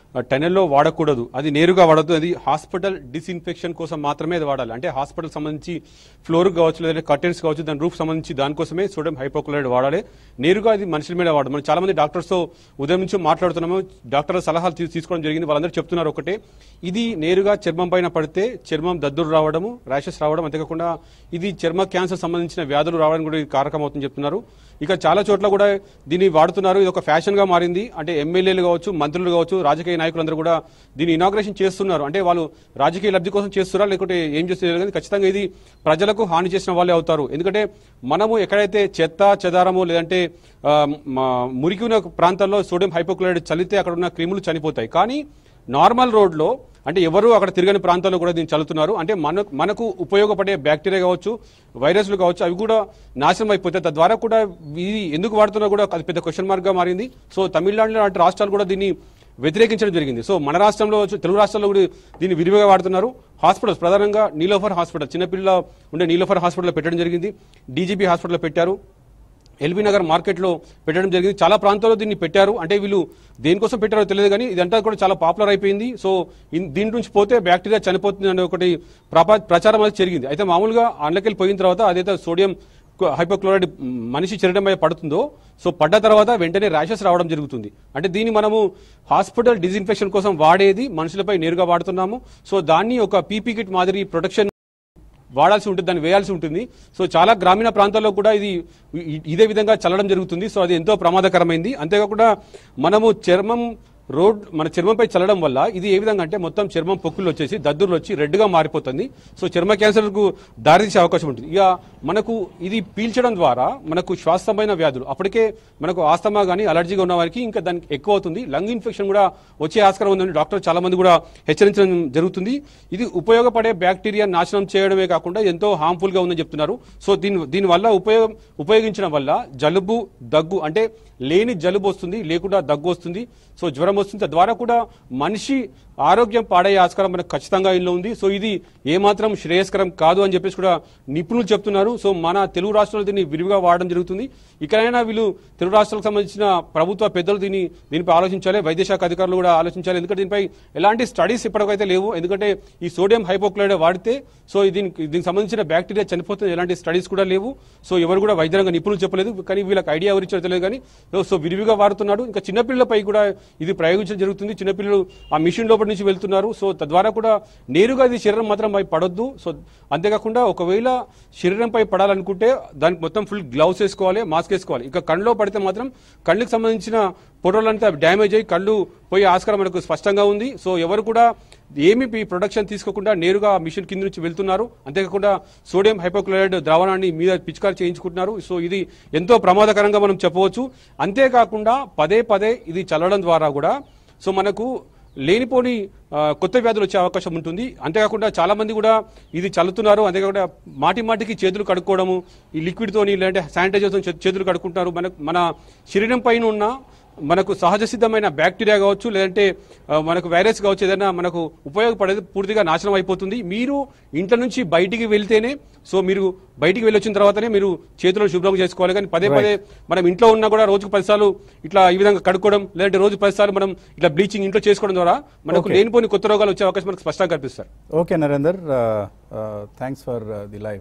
టెనెల్లో వాడకూడదు అది నేరుగా వాడద్దు అది హాస్పిటల్ డిస్ఇన్ఫెక్షన్ కోసం మాత్రమే అది వాడాలి అంటే హాస్పిటల్ సంబంధించి ఫ్లోర్ కావచ్చు లేదంటే కర్టెన్స్ కావచ్చు దాని రూఫ్ సంబంధించి దానికోసమే సోడియం హైపోక్లోరైడ్ వాడాలి నేరుగా అది మనుషుల మీద వాడదు మనం చాలా మంది డాక్టర్స్తో ఉదయం నుంచి మాట్లాడుతున్నాము డాక్టర్ సలహాలు తీ- తీసుకోవడం జరిగింది వాళ్ళందరూ చెప్తున్నారు ఒకటే ఇది నేరుగా చర్మం పైన పడితే చర్మం దద్దురు రావడము ర్యాషెస్ రావడం అంతేకాకుండా ఇది చర్మ క్యాన్సర్ సంబంధించిన వ్యాధులు రావడానికి కూడా ఇది కారకం అవుతుందని చెప్తున్నారు ఇక చాలా చోట్ల కూడా దీన్ని వాడుతున్నారు ఇది ఒక ఫ్యాషన్ గా మారింది అంటే ఎమ్మెల్యేలు కావచ్చు మంత్రులు కావచ్చు రాజకీయ నాయకులందరూ కూడా దీన్ని ఇనాగ్రేషన్ చేస్తున్నారు అంటే వాళ్ళు రాజకీయ లబ్ధి కోసం చేస్తున్నారా లేకుంటే ఏం చేస్తున్నారు కానీ ఖచ్చితంగా ఇది ప్రజలకు హాని చేసిన వాళ్ళే అవుతారు ఎందుకంటే మనము ఎక్కడైతే చెత్త చెదారము లేదంటే ఆ, మ- మురికి ఉన్న ప్రాంతాల్లో సోడియం హైపోక్లోరైడ్ చల్లితే అక్కడ ఉన్న క్రిములు చనిపోతాయి కానీ నార్మల్ రోడ్లో అంటే ఎవరు అక్కడ తిరగని ప్రాంతాల్లో కూడా దీన్ని చల్లుతున్నారు అంటే మన మనకు ఉపయోగపడే బ్యాక్టీరియా కావచ్చు వైరస్లు కావచ్చు అవి కూడా నాశనం అయిపోతాయి తద్వారా కూడా ఇది ఎందుకు వాడుతున్నా కూడా అది పెద్ద క్వశ్చన్ మార్క్గా మారింది సో తమిళనాడు లాంటి రాష్ట్రాలు కూడా దీన్ని వ్యతిరేకించడం జరిగింది సో మన రాష్ట్రంలో వచ్చి- తెలుగు రాష్ట్రాల్లో కూడా దీన్ని విరివిగా వాడుతున్నారు హాస్పిటల్స్ ప్రధానంగా నీలోఫర్ హాస్పిటల్ చిన్నపిల్లల ఉండే నీలోఫర్ హాస్పిటల్లో పెట్టడం జరిగింది డీజీపీ హాస్పిటల్లో పెట్టారు ఎల్బీ నగర్ మార్కెట్లో పెట్టడం జరిగింది చాలా ప్రాంతాల్లో దీన్ని పెట్టారు అంటే వీళ్ళు దేనికోసం పెట్టారో తెలియదు కానీ ఇదంతా కూడా చాలా పాపులర్ అయిపోయింది సో ఇన్- దీని నుంచి పోతే బ్యాక్టీరియా చనిపోతుంది అనే ఒకటి ప్రపా- ప్రచారం అనేది జరిగింది అయితే మామూలుగా అండ్లకెళ్ళి పోయిన తర్వాత అదైతే సోడియం హైపోక్లోరైడ్ మనిషి శరీరం మీద పడుతుందో సో పడ్డ తర్వాత వెంటనే ర్యాషెస్ రావడం జరుగుతుంది అంటే దీన్ని మనము హాస్పిటల్ డిజిన్ఫెక్షన్ కోసం వాడేది మనుషులపై నేరుగా వాడుతున్నాము సో దాన్ని ఒక పీపీ కిట్ మాదిరి ప్రొటెక్షన్ వాడాల్సి ఉంటుంది దాన్ని వేయాల్సి ఉంటుంది సో చాలా గ్రామీణ ప్రాంతాల్లో కూడా ఇది ఇ- ఇదే విధంగా చల్లడం జరుగుతుంది సో అది ఎంతో ప్రమాదకరమైంది అంతేకాకుండా మనము చర్మం రోడ్ మన చర్మంపై చల్లడం వల్ల ఇది ఏ విధంగా అంటే మొత్తం చర్మం పొక్కులు వచ్చేసి దద్దుర్లు వచ్చి రెడ్గా మారిపోతుంది సో చర్మ క్యాన్సర్కు దారితీసే అవకాశం ఉంటుంది ఇక మనకు ఇది పీల్చడం ద్వారా మనకు శ్వాసమైన వ్యాధులు అప్పటికే మనకు ఆస్తమా కానీ అలర్జీగా ఉన్న వారికి ఇంకా దానికి ఎక్కువ అవుతుంది లంగ్ ఇన్ఫెక్షన్ కూడా వచ్చే ఆస్కారం ఉందని డాక్టర్ చాలా మంది కూడా హెచ్చరించడం జరుగుతుంది ఇది ఉపయోగపడే బ్యాక్టీరియా నాశనం చేయడమే కాకుండా ఎంతో హార్మ్ఫుల్ గా ఉందని చెప్తున్నారు సో దీని దీనివల్ల ఉపయోగం ఉపయోగించడం వల్ల జలుబు దగ్గు అంటే లేని జలుబు వస్తుంది లేకుండా దగ్గు వస్తుంది సో జ్వరం వస్తుంది తద్వారా కూడా మనిషి ఆరోగ్యం పాడయ్యే ఆస్కారం మనకు ఖచ్చితంగా ఇందులో ఉంది సో ఇది ఏమాత్రం శ్రేయస్కరం కాదు అని చెప్పేసి కూడా నిపుణులు చెప్తున్నారు సో మన తెలుగు రాష్ట్రాల్లో దీన్ని విరివిగా వాడడం జరుగుతుంది ఇకనైనా వీళ్ళు తెలుగు రాష్ట్రాలకు సంబంధించిన ప్రభుత్వ పెద్దలు దీన్ని దీనిపై ఆలోచించాలి వైద్య శాఖ అధికారులు కూడా ఆలోచించాలి ఎందుకంటే దీనిపై ఎలాంటి స్టడీస్ ఇప్పటికైతే లేవు ఎందుకంటే ఈ సోడియం హైపోక్లోరైడ్ వాడితే సో దీనికి దీనికి సంబంధించిన బ్యాక్టీరియా చనిపోతుంది ఎలాంటి స్టడీస్ కూడా లేవు సో ఎవరు కూడా వైద్యరంగ నిపుణులు చెప్పలేదు కానీ వీళ్ళకి ఐడియా ఎవరు ఇచ్చారో తెలియదు కానీ సో విరివిగా వాడుతున్నాడు ఇంకా చిన్నపిల్లలపై కూడా ఇది ప్రయోగించడం జరుగుతుంది చిన్నపిల్లలు ఆ మిషన్ లోపల నుంచి వెళ్తున్నారు సో తద్వారా కూడా నేరుగా ఇది శరీరం మాత్రం పై పడొద్దు సో అంతేకాకుండా ఒకవేళ శరీరంపై పడాలనుకుంటే దానికి మొత్తం ఫుల్ గ్లౌస్ వేసుకోవాలి మాస్క్ వేసుకోవాలి ఇక కళ్ళలో పడితే మాత్రం కళ్ళకి సంబంధించిన పొడవులంతా డ్యామేజ్ అయ్యి కళ్ళు పోయే ఆస్కారం మనకు స్పష్టంగా ఉంది సో ఎవరు కూడా ఏమి ఈ ప్రొడక్షన్ తీసుకోకుండా నేరుగా మిషన్ కింద నుంచి వెళ్తున్నారు అంతేకాకుండా సోడియం హైపోక్లోరైడ్ ద్రావణాన్ని మీద పిచికారి చేయించుకుంటున్నారు సో ఇది ఎంతో ప్రమాదకరంగా మనం చెప్పవచ్చు అంతేకాకుండా పదే పదే ఇది చల్లడం ద్వారా కూడా సో మనకు లేనిపోని ఆ, కొత్త వ్యాధులు వచ్చే అవకాశం ఉంటుంది అంతేకాకుండా చాలా మంది కూడా ఇది చల్లుతున్నారు అంతేకాకుండా మాటి మాటికి చేతులు కడుక్కోవడము ఈ లిక్విడ్తోని లేదంటే శానిటైజర్తో చేతులు కడుక్కుంటున్నారు మన మన శరీరం పైన ఉన్న మనకు సహజ సిద్ధమైన బ్యాక్టీరియా కావచ్చు లేదంటే ఆ, మనకు వైరస్ కావచ్చు ఏదైనా మనకు ఉపయోగపడేది పూర్తిగా నాశనం అయిపోతుంది మీరు ఇంట్లో నుంచి బయటికి వెళ్తేనే సో మీరు బయటికి వెళ్ళొచ్చిన తర్వాతనే మీరు చేతులను శుభ్రం చేసుకోవాలి కానీ పదే పదే మనం ఇంట్లో ఉన్నా కూడా రోజుకు పదిసార్లు ఇట్లా ఈ విధంగా కడుక్కోవడం లేదంటే రోజు పదిసార్లు మనం ఇట్లా బ్లీచింగ్ ఇంట్లో చేసుకోవడం ద్వారా మనకు Okay. లేనిపోని కొత్త రోగాలు వచ్చే అవకాశం మనకు స్పష్టంగా కనిపిస్తారు okay Narender thanks for the live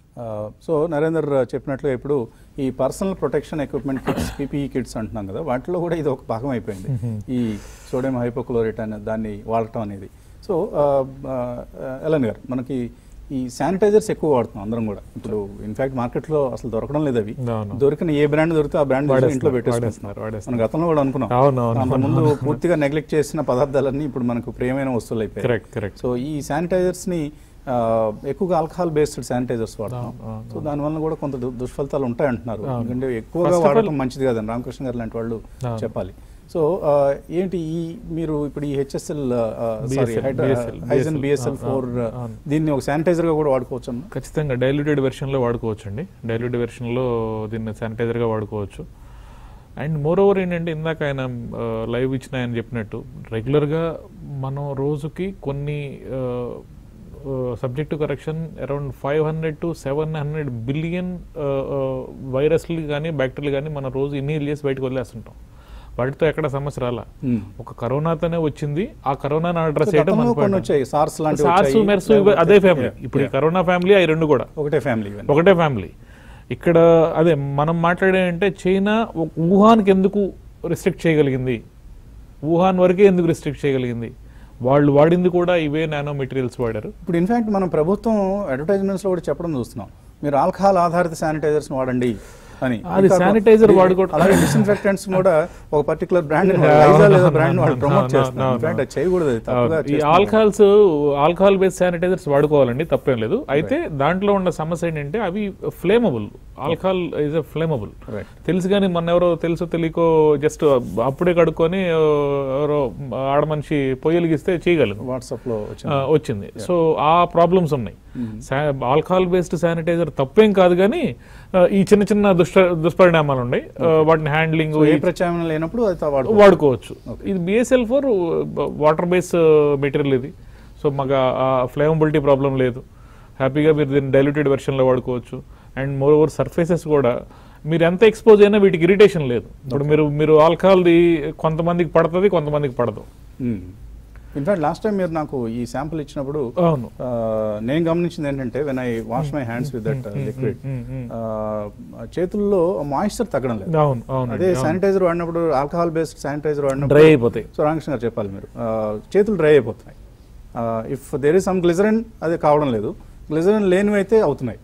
so Narender uh, చెప్పినట్లుగా ఇప్పుడు ఈ personal protection equipment kits PPE kits అంటున్నాం కదా వాటిలో కూడా ఇది ఒక భాగం అయిపోయింది ఈ సోడియం హైపోక్లోరేట్ అనే దాన్ని వాడటం అనేది సో ఎలన్ గారు మనకి ఈ శానిటైజర్స్ ఎక్కువ వాడుతున్నాం అందరం కూడా ఇప్పుడు ఇన్ఫాక్ట్ మార్కెట్లో అసలు దొరకడం లేదు అవి అవును. దొరికిన ఏ బ్రాండ్ దొరికితే ఆ బ్రాండ్ ఇంట్లో వాడేస్తున్నారు, పెట్టేస్తున్నారు వాడేస్తున్నారు. మన గతంలో కూడా అనుకున్నాం అవును, అవును. అంత ముందు పూర్తిగా నెగ్లెక్ట్ చేసిన పదార్థాలన్నీ ఇప్పుడు మనకు ప్రియమైన వస్తువులు అయిపోయాయి Correct, correct. సో ఈ శానిటైజర్స్ ని ఆ, ఎక్కువగా ఆల్కహాల్ బేస్డ్ శానిటైజర్స్ వాడతాం అవును, అవును, సో దానివల్ల కూడా కొంత దు- దుష్ఫలితాలు ఉంటాయి అంటున్నారు అవును. ఎందుకంటే ఎక్కువగా First of all- వాడటం మంచిది కాదని రామకృష్ణ గారు లాంటి వాళ్ళు అవును. చెప్పాలి సో ఆ, ఏంటి ఈ మీరు ఇప్పుడు ఈ HSL sorry BSL, BSL, Hygen BSL, BSL అవును, ఫోర్ అవును. దీన్ని ఒక శానిటైజర్ గా కూడా వాడుకోవచ్చు ఖచ్చితంగా డైల్యూటెడ్ వెర్షన్లో వాడుకోవచ్చు అండి డైల్యూటెడ్ వెర్షన్లో దీన్ని శానిటైజర్గా వాడుకోవచ్చు అండ్ మోర్ ఓవర్ ఏంటంటే ఇందాక ఆయన లైవ్ ఇచ్చిన ఆయన చెప్పినట్టు రెగ్యులర్గా మనం రోజుకి కొన్ని subject correction around five hundred to seven hundred billion వైరస్లు కానీ బ్యాక్టీరియాలు కానీ మన రోజు ఇన్హేల్ చేసి బయటకు వదిలేస్తుంటాం వాటితో ఎక్కడ సమస్య రాలా Hmm. ఒక కరోనాతోనే వచ్చింది ఆ కరోనాను అడ్రస్ సో చేయడం గతంలో మన కొన్ని point. వచ్చాయి సార్స్ లాంటివి సార్స్ వచ్చాయి. మెర్స్ ఇవి అదే ఫ్యామిలీ Yeah, ఇప్పుడు ఈ yeah. కరోనా ఫ్యామిలీ అవి రెండు కూడా ఒకటే ఫ్యామిలీ ఇవన్నీ ఒకటే ఫ్యామిలీ ఇక్కడ అదే మనం మాట్లాడే అంటే చైనా ఒక వుహాన్కి ఎందుకు రిస్ట్రిక్ట్ చేయగలిగింది వుహాన్ వరకే ఎందుకు రిస్ట్రిక్ట్ చేయగలిగింది వాళ్ళు వాడింది కూడా ఇవే నానో మెటీరియల్స్ వాడారు ఇప్పుడు ఇన్ఫాక్ట్ మనం ప్రభుత్వం అడ్వర్టైజ్మెంట్స్ లో కూడా చెప్పడం చూస్తున్నాం మీరు ఆల్కహాల్ ఆధారిత శానిటైజర్స్ వాడండి అని అది ఇంకా sanitizer ఈ- వాడుకోవడం- అలాగే డిస్ఇన్ఫెక్టెంట్స్ కూడా ఒక పర్టికులర్ బ్రాండ్ అవును, లేదా అవును, బ్రాండ్ వాళ్ళు అవును, ప్రమోట్ అవును, చేస్తున్నారు అవును, ఇన్ఫాక్ట్ అది చేయకూడదు అది తప్పుగా ఈ చేస్తున్నారు. ఆల్కహాల్స్ ఆల్కహాల్ బేస్డ్ శానిటైజర్స్ వాడుకోవాలండి తప్పేం లేదు అయితే దాంట్లో ఉన్న సమస్య ఏంటంటే అవి flammable alcohol is a flammable Right. తెలుసు కానీ మన ఎవరో తెలుసో తెలియకో జస్ట్ అప్పుడే కడుక్కొని ఆ, ఎవరో ఆడ మనిషి పొయ్యలిగిస్తే చేయగలరు వాట్సాప్ లో వచ్చింది ఆ, వచ్చింది సో ఆ ప్రాబ్లమ్స్ ఉన్నాయి ఆల్కహాల్ బేస్డ్ శానిటైజర్ తప్పేం కాదు కానీ ఆ, ఈ చిన్న చిన్న దుష్ట దుష్పరిణామాలు ఉన్నాయి ఆ, వాటిని హ్యాండ్లింగ్ సో ఏ ప్రత్యామ్నాయం లేనప్పుడు అది వాడుకో వాడుకోవచ్చు ఇది BSL four water base material ఇది సో మాకు ఫ్లేమబిలిటీ ప్రాబ్లం లేదు హ్యాపీగా మీరు దీన్ని డైల్యూటెడ్ వెర్షన్లో వాడుకోవచ్చు అండ్ మోర్ ఓవర్ సర్ఫేసెస్ కూడా మీరు ఎంత ఎక్స్పోజ్ అయినా వీటికి ఇరిటేషన్ లేదు ఇప్పుడు మీరు మీరు ఆల్కహాల్ది కొంతమందికి పడుతుంది కొంతమందికి పడదు ఇన్ఫాక్ట్ లాస్ట్ టైం మీరు నాకు ఈ శాంపుల్ ఇచ్చినప్పుడు అవును ఆ, నేను గమనించింది ఏంటంటే when I wash my hands with that liquid mm, mm. చేతుల్లో మాయిశ్చర్ తగ్గడం లేదు అవును అవును అదే శానిటైజర్ వాడినప్పుడు ఆల్కహాల్ బేస్డ్ శానిటైజర్ వాడినప్పుడు డ్రై అయిపోతాయి సో రామకృష్ణ గారు చెప్పాలి మీరు ఆ, చేతులు డ్రై అయిపోతున్నాయి if there is some glycerine అది కావడం లేదు గ్లిజరిన్ లేనివి అయితే అవుతున్నాయి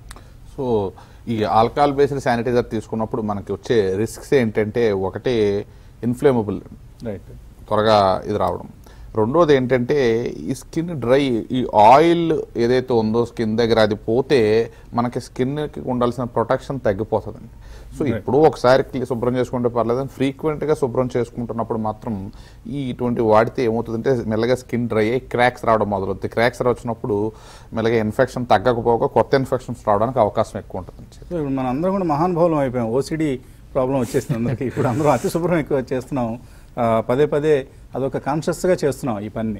సో ఈ ఆల్కహాల్ బేస్డ్ శానిటైజర్ తీసుకున్నప్పుడు మనకి వచ్చే రిస్క్స్ ఏంటంటే ఒకటి ఇన్ఫ్లేమబుల్ రైట్ త్వరగా ఇది రావడం రెండోది ఏంటంటే ఈ స్కిన్ డ్రై ఈ ఆయిల్ ఏదైతే ఉందో స్కిన్ దగ్గర అది పోతే మనకి స్కిన్కి ఉండాల్సిన ప్రొటెక్షన్ తగ్గిపోతుందండి సో ఇప్పుడు ఒకసారి క్లి- శుభ్రం చేసుకుంటే పర్లేదు ఫ్రీక్వెంట్గా శుభ్రం చేసుకుంటున్నప్పుడు మాత్రం ఈ ఇటువంటి వాడితే ఏమవుతుందంటే మెల్లగా స్కిన్ డ్రై అయ్యి క్రాక్స్ రావడం మొదలవుతుంది క్రాక్స్ వచ్చినప్పుడు మెల్లగా ఇన్ఫెక్షన్ తగ్గకపోగా కొత్త ఇన్ఫెక్షన్స్ రావడానికి అవకాశం ఎక్కువ ఉంటుంది సో ఇప్పుడు మన అందరం కూడా మహానుభావులం అయిపోయాం ఓసిడి ప్రాబ్లం వచ్చేసింది అందరికి ఇప్పుడు అందరూ అతి శుభ్రం ఎక్కువ చేస్తున్నాం ఆ, పదే పదే అదొక కాన్షియస్గా చేస్తున్నాం ఈ పనిని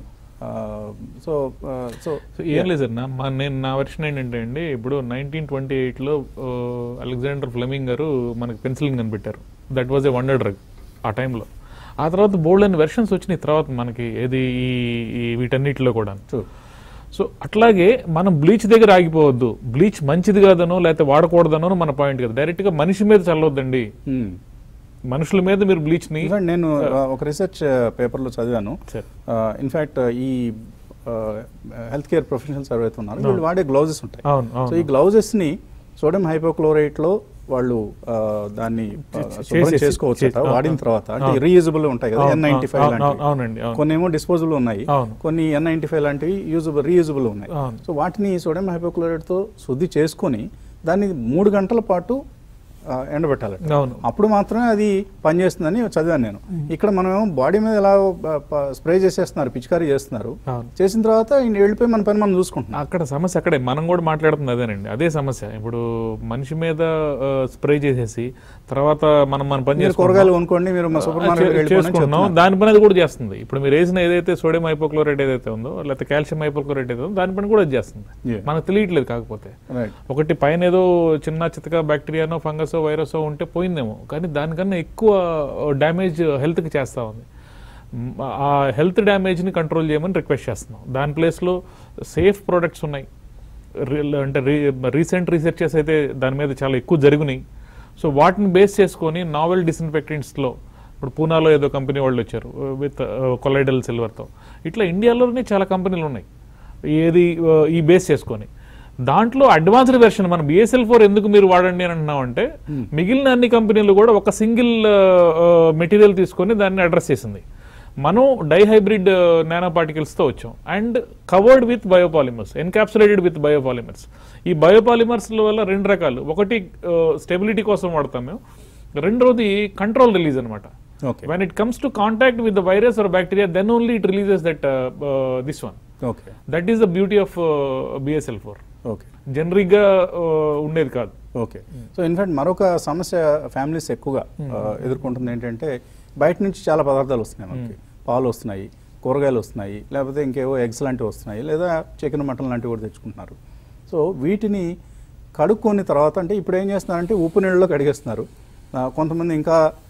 సో సో సో ఏం లేదు సార్ నా మా నేను నా వెర్షన్ ఏంటంటే అండి ఇప్పుడు నైన్టీన్ ట్వంటీ ఎయిట్లో అలెగ్జాండర్ ఫ్లెమింగ్ గారు మనకి పెన్సిలిన్ కనిపెట్టారు that was a wonder drug ఆ టైంలో ఆ తర్వాత బోల్డ్ అని వెర్షన్స్ వచ్చినాయి తర్వాత మనకి ఏది ఈ ఈ వీటన్నిటిలో కూడా True. సో అట్లాగే మనం బ్లీచ్ దగ్గర ఆగిపోవద్దు బ్లీచ్ మంచిది కాదనో లేకపోతే వాడకూడదనో మన పాయింట్ కదా డైరెక్ట్గా మనిషి మీద చల్లవద్దండి మనుషుల మీద మీరు బ్లీచ్ని ఇన్ఫాక్ట్ నేను ఆ, ఒక రీసెర్చ్ పేపర్లో చదివాను Sir. ఇన్ఫాక్ట్ ఈ హెల్త్ కేర్ ప్రొఫెషనల్స్ ఎవరైతే ఉన్నారో వీళ్ళు వాడే గ్లౌజెస్ ఉంటాయి అవును సో ఈ అవును గ్లౌజెస్ ని సోడియం హైపోక్లోరైట్ లో వాళ్ళు ఆ, దాన్ని ఆ, శుభ్రం చేసేసి- చేసుకోవచ్చు చేసి- అవును, వాడిన అవును. తర్వాత అంటే అవును. రీయూజబుల్ ఉంటాయి కదా అవును, ఎన్ నైన్టీ ఫైవ్ అవును, లాంటివి అవునండి అవును కొన్ని ఏమో డిస్పోజబుల్ ఉన్నాయి అవును. కొన్ని ఎన్ నైన్టీ ఫైవ్ లాంటివి యూజబుల్ రీయూజబుల్ ఉన్నాయి అవును. సో వాటిని సోడియం హైపోక్లోరైడ్ తో శుద్ధి చేసుకొని దాన్ని మూడు గంటల పాటు ఆ, ఎండబెట్టాలి అవును అప్పుడు మాత్రమే అది పనిచేస్తుందని చదివాను నేను ఇక్కడ మనం బాడీ మీద ఎలా స్ప్రే చేసేస్తున్నారు పిచికారీ చేస్తున్నారు అవును. చేసిన తర్వాత ఈయన వెళ్ళిపోయి మన పని మనం చూసుకుంటున్నాం అక్కడ సమస్య అక్కడే మనం కూడా మాట్లాడుతుంది అదేనండి అదే సమస్య ఇప్పుడు మనిషి మీద స్ప్రే చేసేసి తర్వాత మనం మన పని మీరు చేసుకుంటున్నాం. కూరగాయలు కొనుక్కోండి మీరు మా సూపర్ చే- మార్కెట్కి వెళ్ళిపోండి అని చేసుకుంటున్నాం చెప్తున్నారు. దాని పని అది కూడా చేస్తుంది ఇప్పుడు మీరు వేసిన ఏదైతే సోడియం హైపోక్లోరైడ్ ఏదైతే ఉందో లేకపోతే కాల్షియం హైపోక్లోరైడ్ ఏదో ఉందో, దాని పని కూడా అది చేస్తుంది Yeah. మనకు తెలియట్లేదు కాకపోతే Right. ఒకటి పైన ఏదో చిన్న చితక బ్యాక్టీరియానో ఫంగస్ వైరస్ ఉంటే పోయిందేమో కానీ దానికన్నా ఎక్కువ డ్యామేజ్ హెల్త్కి చేస్తూ ఉంది మ్, ఆ హెల్త్ డ్యామేజ్ని కంట్రోల్ చేయమని రిక్వెస్ట్ చేస్తున్నాం దాని ప్లేస్లో సేఫ్ ప్రోడక్ట్స్ ఉన్నాయి రి- అంటే రీసెంట్ రీసెర్చెస్ అయితే దాని మీద చాలా ఎక్కువ జరిగినాయి సో వాటిని బేస్ చేసుకొని నావెల్ డిస్ఇన్ఫెక్టెంట్స్లో ఇప్పుడు పూనాలో ఏదో కంపెనీ వాళ్ళు వచ్చారు విత్ కొలైడల్ సిల్వర్తో ఇట్లా ఇండియాలోనే చాలా కంపెనీలు ఉన్నాయి ఏది ఆ, ఈ బేస్ చేసుకొని దాంట్లో అడ్వాన్స్డ్ వెర్షన్ మన బిఎస్ఎల్ ఫోర్ ఎందుకు మీరు వాడండి అని అంటున్నామంటే మిగిలిన అన్ని కంపెనీలు కూడా ఒక సింగిల్ మెటీరియల్ తీసుకొని దాన్ని అడ్రస్ చేసింది మనం డైహైబ్రిడ్ నానో పార్టికల్స్తో వచ్చాం and covered with biopolymers encapsulated with biopolymers ఈ బయోపాలిమర్స్ వల్ల రెండు రకాలు ఒకటి స్టెబిలిటీ కోసం వాడతాం మేము రెండోది కంట్రోల్ రిలీజ్ అనమాట okay when it comes to contact with the virus or bacteria then only it releases that uh, uh, this one okay that is the beauty of uh, bsl4 okay generic గా uh, ఉండేది కాదు okay so in fact మరొక సమస్య families ఎక్కువగా ఆ, ఎదుర్కొంటుంది ఏంటంటే బయట నుంచి చాలా పదార్థాలు వస్తున్నాయి మనకి పాలు వస్తున్నాయి కూరగాయలు వస్తున్నాయి లేకపోతే ఇంకేవో ఎగ్స్ లాంటివి వస్తున్నాయి లేదా చికెన్ మటన్ లాంటివి కూడా తెచ్చుకుంటున్నారు సో వీటిని కడుక్కొని తర్వాత అంటే ఇప్పుడు ఏం చేస్తున్నారంటే ఉప్పు నీళ్ళలో కడిగేస్తున్నారు ఆ, కొంతమంది ఇంకా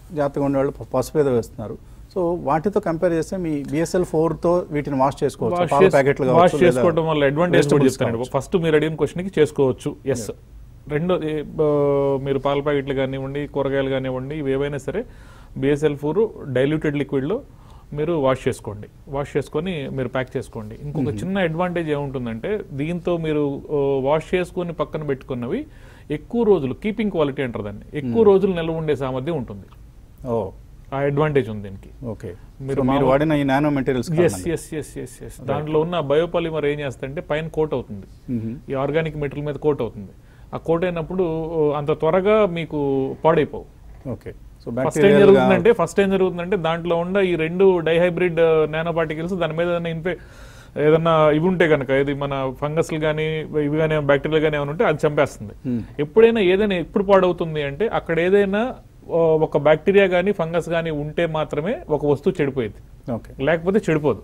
జాగ్రత్తగా ఉండేవాళ్ళు ప- పసుపు ఏదో వేస్తున్నారు సో వాటితో కంపేర్ చేస్తే మీ బిఎస్ఎల్ తో వీటిని వాష్ చేసుకోవచ్చు వాష్ పాల చేస్- ప్యాకెట్లు వాష్ కావచ్చు లేదా చేసుకోవడం వల్ల అడ్వాంటేజ్ కూడా vegetables చెప్తానండి కావచ్చు. ఫస్ట్ మీరు అడిగిన క్వశ్చన్కి చేసుకోవచ్చు ఎస్ రెండో ఏ, బ- మీరు పాల ప్యాకెట్లు కానివ్వండి కూరగాయలు కానివ్వండి ఇవి ఏవైనా సరే బిఎస్ఎల్ ఫోర్ డైల్యూటెడ్ లిక్విడ్లో మీరు వాష్ చేసుకోండి వాష్ చేసుకొని మీరు ప్యాక్ చేసుకోండి ఇంకొక చిన్న అడ్వాంటేజ్ ఏముంటుందంటే దీంతో మీరు ఓ, వాష్ చేసుకొని పక్కన పెట్టుకున్నవి ఎక్కువ రోజులు కీపింగ్ క్వాలిటీ అంటారు దాన్ని ఎక్కువ రోజులు నిల్వ ఉండే సామర్థ్యం ఉంటుంది ఓ ఆ అడ్వాంటేజ్ ఉంది దీనికి ఓకే మీరు మీరు మీరు మామూలు- వాడిన ఈ nano materials yes yes yes yes yes దాంట్లో ఉన్న బయోపాలిమర్ ఏం చేస్తుందంటే పైన కోట్ అవుతుంది ఈ ఆర్గానిక్ మెటీరియల్ మీద కోట్ అవుతుంది ఆ కోట్ అయినప్పుడు ఓ, అంత త్వరగా మీకు పాడైపోవు ఓకే సో ఫస్ట్ ఏం జరుగుతుందంటే ఫస్ట్ ఏం జరుగుతుందంటే దాంట్లో ఉన్న ఈ రెండు డైహైబ్రిడ్ నానో పార్టికల్స్ దాని మీద ఏదైనా ఇన్ఫె ఏదన్నా ఇవి ఉంటే కనుక ఇది మన ఫంగస్లు కానీ ఇవి కానీ బ్యాక్టీరియల్ కానీ ఏమైనా ఉంటే అది చంపేస్తుంది ఎప్పుడైనా ఏదైనా ఎప్పుడు పాడవుతుంది అంటే అక్కడ ఏదైనా ఓ, ఒక బ్యాక్టీరియా కానీ ఫంగస్ కానీ ఉంటే మాత్రమే ఒక వస్తువు చెడిపోయింది ఓకే లేకపోతే చెడిపోదు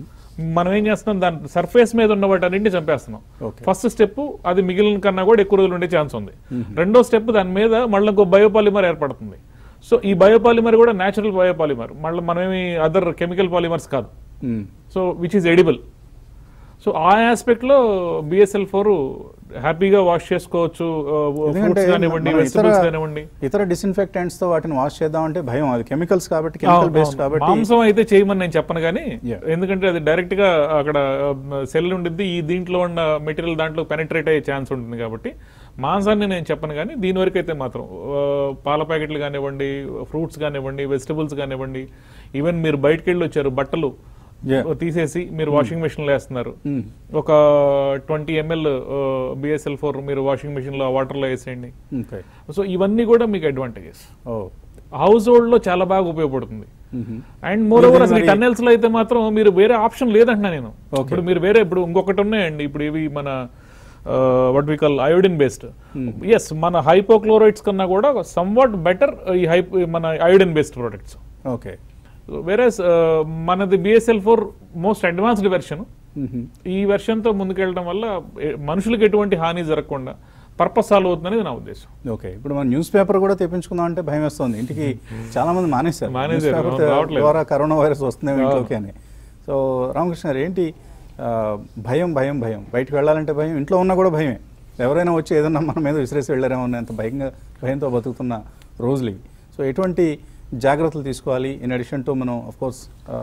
మనం ఏం చేస్తున్నాం దాని సర్ఫేస్ మీద ఉన్న వాటన్నింటిని చంపేస్తున్నాం Okay. ఫస్ట్ స్టెప్ అది మిగిలిన కన్నా కూడా ఎక్కువ రోజులు ఉండే ఛాన్స్ ఉంది రెండో స్టెప్ దాని మీద మళ్ళీ ఇంకో బయోపాలిమర్ ఏర్పడుతుంది సో ఈ బయోపాలిమర్ కూడా న్యాచురల్ బయోపాలిమర్ మళ్ళీ మనమేమి అదర్ కెమికల్ పాలిమర్స్ కాదు so which is edible so ఆ ఆస్పెక్ట్ లో బిఎస్ఎల్ ఫోర్ హ్యాపీగా వాష్ చేసుకోవచ్చు ఎందుకంటే ఫ్రూట్స్ కానివ్వండి మనం వెజిటబుల్స్ ఇతర- కానివ్వండి ఇతర డిస్ఇన్ఫెక్టెంట్స్ తో వాటిని వాష్ చేద్దామంటే భయం అది కెమికల్స్ కాబట్టి కెమికల్ బేస్డ్ అవును. కాబట్టి మాంసం అయితే చేయమని నేను చెప్పను కానీ Yeah. ఎందుకంటే అది డైరెక్ట్ గా అక్కడ సెల్ ఉండిద్ది ఈ దీంట్లో ఉన్న మెటీరియల్ దాంట్లో పెనిట్రేట్ అయ్యే ఛాన్స్ ఉంటుంది కాబట్టి మాంసాన్ని నేను చెప్పను కానీ దీని వరకు అయితే మాత్రం ఆ, పాల ప్యాకెట్లు కానివ్వండి ఫ్రూట్స్ కానివ్వండి వెజిటబుల్స్ కానివ్వండి ఈవెన్ మీరు బయటకు వెళ్ళి వచ్చారు బట్టలు Yeah. తీసేసి మీరు వాషింగ్ మెషిన్ లో వేస్తున్నారు Hmm. ఒక ట్వంటీ ఎంఎల్ బిఎస్ఎల్ ఫోర్ మీరు వాషింగ్ మెషిన్ లో వాటర్ లో వేసేయండి ఓకే సో ఇవన్నీ కూడా మీకు అడ్వాంటేజెస్ ఓ హౌస్ హోల్డ్ లో చాలా బాగా ఉపయోగపడుతుంది అండ్ మోర్ ఓవర్ అసలు మరి- టన్నెల్స్ లో అయితే మాత్రం మీరు వేరే ఆప్షన్ లేదంటున్నా నేను Okay. ఇప్పుడు మీరు వేరే ఇప్పుడు ఇంకొకటి ఉన్నాయండి ఇప్పుడు ఇవి మన what we call iodine based yes మన హైపోక్లోరైడ్స్ కన్నా కూడా సమ్ వాట్ బెటర్ ఈ హై మన అయోడిన్ బేస్డ్ ప్రొడక్ట్స్ ఓకే వేరే మనది BSL four most advanced version ఈ వెర్షన్ తో ముందుకెళ్ళడం వల్ల ఏ, మనుషులకు ఎటువంటి హాని జరగకుండా పర్పస్ సాల్వ్ అవుతుందనేది నా ఉద్దేశం ఓకే ఇప్పుడు మనం న్యూస్ పేపర్ కూడా తెప్పించుకుందాం అంటే భయం వేస్తుంది ఇంటికి చాలా మంది మానేశారు మానేశారు, న్యూస్ పేపర్ అవును, రావట్లేదు. ద్వారా కరోనా వైరస్ వస్తుందేమో ఇంట్లోకి అని సో రామకృష్ణ గారు ఏంటి ఆ, భయం భయం భయం బయటకు వెళ్ళాలంటే భయం ఇంట్లో ఉన్నా కూడా భయమే ఎవరైనా వచ్చి ఏదన్నా మన మీద విసిరేసి వెళ్ళారేమో అంత భయంగా భయంతో బతుకుతున్న రోజులు ఇవి సో ఎటువంటి జాగ్రత్తలు తీసుకోవాలి ఇన్ అడిషన్ టు మనం కోర్స్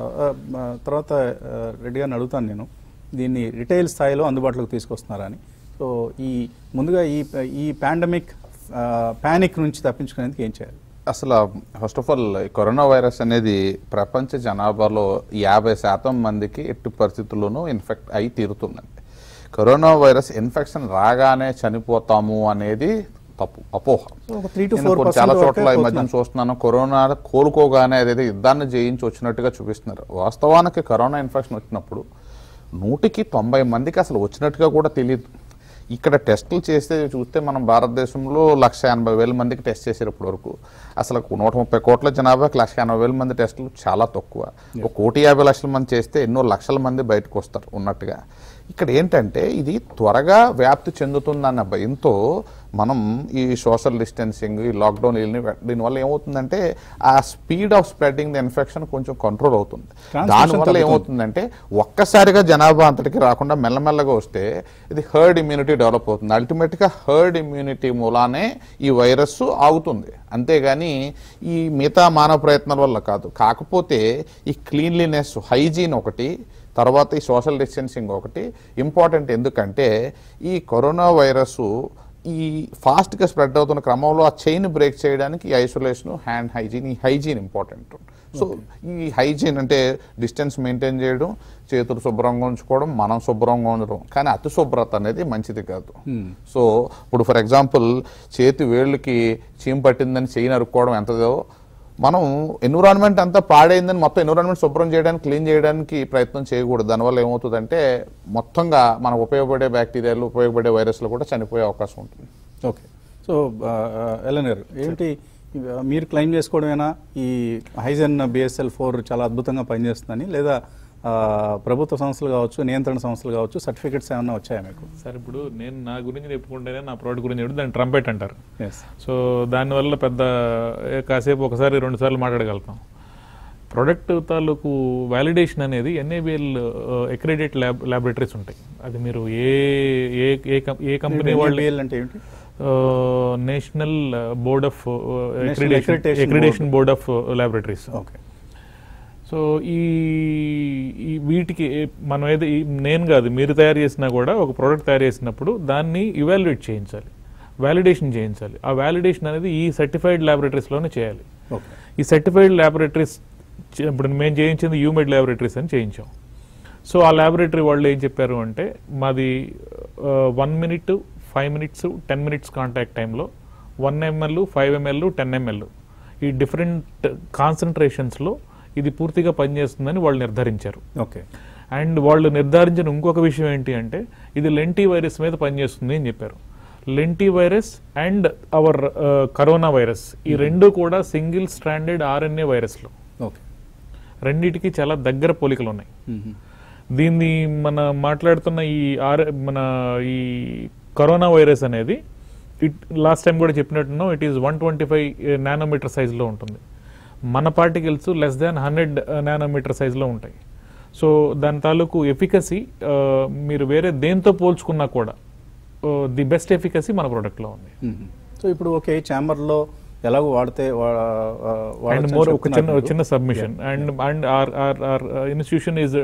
తర్వాత ఆ, రెడ్డి గారిని అడుగుతాను నేను దీన్ని రిటైల్ స్థాయిలో అందుబాటులోకి తీసుకొస్తున్నారా అని సో ఈ ముందుగా ఈ ఈ పాండమిక్ ప్యానిక్ నుంచి తప్పించుకునేందుకు ఏం చేయాలి అసలు first of all corona virus అనేది ప్రపంచ జనాభాలో యాభై శాతం మందికి ఎట్టి పరిస్థితుల్లోనూ ఇన్ఫెక్ట్ అయి తీరుతుందండి కరోనా వైరస్ ఇన్ఫెక్షన్ రాగానే చనిపోతాము అనేది తప్పు అపోహ సో ఒక త్రీ టు నేను ఫోర్ కొన్ని చాలా చోట్ల ఈ మధ్యన చూస్తున్నాను కరోనా కోలుకోగానే అదైతే యుద్ధాన్ని జయించి వచ్చినట్టుగా చూపిస్తున్నారు వాస్తవానికి కరోనా ఇన్ఫెక్షన్ వచ్చినప్పుడు నూటికి తొంభై మందికి అసలు వచ్చినట్టుగా కూడా తెలియదు ఇక్కడ టెస్టులు చేస్తే చూస్తే మనం భారతదేశంలో లక్ష ఎనభై వేల మందికి టెస్ట్ చేశారు ఇప్పటి వరకు అసలు నూట ముప్పై కోట్ల జనాభాకి లక్ష ఎనభై వేల మంది టెస్టులు చాలా తక్కువ ఒక కోటి యాభై లక్షల మంది చేస్తే ఎన్నో లక్షల మంది బయటకు వస్తారు ఉన్నట్టుగా ఇక్కడ ఏంటంటే ఇది త్వరగా వ్యాప్తి చెందుతుందన్న భయంతో మనం ఈ సోషల్ డిస్టెన్సింగ్ ఈ లాక్డౌన్ దీనివల్ల ఏమవుతుందంటే ఆ speed of spreading the infection కొంచెం కంట్రోల్ అవుతుంది Transmission దానివల్ల తగ్గుతుంది. ఏమవుతుందంటే ఒక్కసారిగా జనాభా అంతటికి రాకుండా మెల్లమెల్లగా వస్తే ఇది హర్డ్ ఇమ్యూనిటీ డెవలప్ అవుతుంది అల్టిమేట్గా హర్డ్ ఇమ్యూనిటీ మూలానే ఈ వైరస్ ఆగుతుంది అంతేగాని ఈ మిగతా మానవ ప్రయత్నాల వల్ల కాదు కాకపోతే ఈ క్లీన్లీనెస్ హైజీన్ ఒకటి తర్వాత ఈ సోషల్ డిస్టెన్సింగ్ ఒకటి ఇంపార్టెంట్ ఎందుకంటే ఈ కరోనా వైరస్ ఈ ఫాస్ట్గా స్ప్రెడ్ అవుతున్న క్రమంలో ఆ చైన్ బ్రేక్ చేయడానికి ఈ ఐసోలేషన్ హ్యాండ్ హైజీన్ ఈ హైజీన్ ఇంపార్టెంట్ సో ఈ హైజీన్ అంటే డిస్టెన్స్ మెయింటైన్ చేయడం చేతులు శుభ్రంగా ఉంచుకోవడం మనం శుభ్రంగా ఉండడం కానీ అతి శుభ్రత అనేది మంచిది కాదు సో ఇప్పుడు ఫర్ ఎగ్జాంపుల్ చేతి వేళ్ళకి చీమ పట్టిందని చేయి నరుక్కోవడం ఎంతదో మనం ఎన్విరాన్మెంట్ అంతా పాడైందని మొత్తం ఎన్విరాన్మెంట్ శుభ్రం చేయడానికి క్లీన్ చేయడానికి ప్రయత్నం చేయకూడదు దానివల్ల ఏమవుతుందంటే మొత్తంగా మనకు ఉపయోగపడే బ్యాక్టీరియాలు ఉపయోగపడే వైరస్లు కూడా చనిపోయే అవకాశం ఉంటుంది ఓకే సో ఎలన్ గారు ఏంటి ఇవి- మీరు క్లెయిమ్ చేసుకోవడమేనా ఈ హైజన్ బిఎస్ఎల్ ఫోర్ చాలా అద్భుతంగా పనిచేస్తుందని లేదా ఆ, ప్రభుత్వ సంస్థలు కావచ్చు నియంత్రణ సంస్థలు కావచ్చు సర్టిఫికెట్స్ ఏమైనా వచ్చాయా మీకు సార్ ఇప్పుడు నేను నా గురించి చెప్పుకుంటేనే నా ప్రోడక్ట్ గురించి చెప్తే దాన్ని ట్రంపెట్ అంటారు ఎస్ సో దానివల్ల పెద్ద ఏ, కాసేపు ఒకసారి రెండు సార్లు మాట్లాడగలుగుతాం ప్రొడక్ట్ తాలూకు వ్యాలిడేషన్ అనేది ఎన్ఏబిఎల్ ఎక్రెడిట్ ల్యాబ్ ల్యాబొరేటరీస్ ఉంటాయి అది మీరు ఏ ఏ ఏ కం- ఏ కంపెనీ వాళ్ళు NABL అంటే ఏంటి national board of National Accreditation accreditation board of laboratories okay so ఈ ఈ వీటికి ఏ- మనం ఏదో ఈ- నేను కాదు మీరు తయారు చేసినా కూడా ఒక ప్రోడక్ట్ తయారు చేసినప్పుడు దాన్ని ఇవాల్యుయేట్ చేయించాలి వ్యాలిడేషన్ చేయించాలి ఆ వ్యాలిడేషన్ అనేది ఈ సర్టిఫైడ్ ల్యాబొరేటరీస్లోనే చేయాలి ఓకే ఈ సర్టిఫైడ్ ల్యాబొరేటరీస్ ఇప్పుడు మేము చేయించింది యూమెడ్ ల్యాబొరేటరీస్ అని చేయించాం సో ఆ ల్యాబొరేటరీ వాళ్ళు ఏం చెప్పారు అంటే మాది one minute five minutes ten minutes contact టైంలో one ml five ml ten ml ఈ డిఫరెంట్ కాన్సన్ట్రేషన్స్లో ఇది పూర్తిగా పనిచేస్తుందని వాళ్ళు నిర్ధారించారు ఓకే అండ్ వాళ్ళు నిర్ధారించిన ఇంకొక విషయం ఏంటి అంటే ఇది లెంటీ వైరస్ మీద పనిచేస్తుంది అని చెప్పారు lentivirus and our corona virus ఈ రెండు కూడా సింగిల్ స్ట్రాండెడ్ ఆర్ఎన్ఏ వైరస్లు ఓకే రెండిటికి చాలా దగ్గర పోలికలు ఉన్నాయి దీన్ని మన మాట్లాడుతున్న ఈ ఆర్ మన ఈ కరోనా వైరస్ అనేది ఇట్ లాస్ట్ టైం కూడా చెప్పినట్టున్నాం it is one twenty five nanometer సైజులో ఉంటుంది మన particles less than hundred nanometer సైజులో ఉంటాయి సో దాని తాలూకు ఎఫికసీ మీరు వేరే దేంతో పోల్చుకున్నా కూడా ది బెస్ట్ ఎఫికసీ మన ప్రోడక్ట్లో ఉంది సో ఇప్పుడు ఓకే ఛాంబర్లో ఎలాగో వాడితే వా- ఆ, అండ్ వాడొచ్చని మోర్ ఒక చెప్తున్నారు చిన్న మీరు. చిన్న submission and and our our our institution is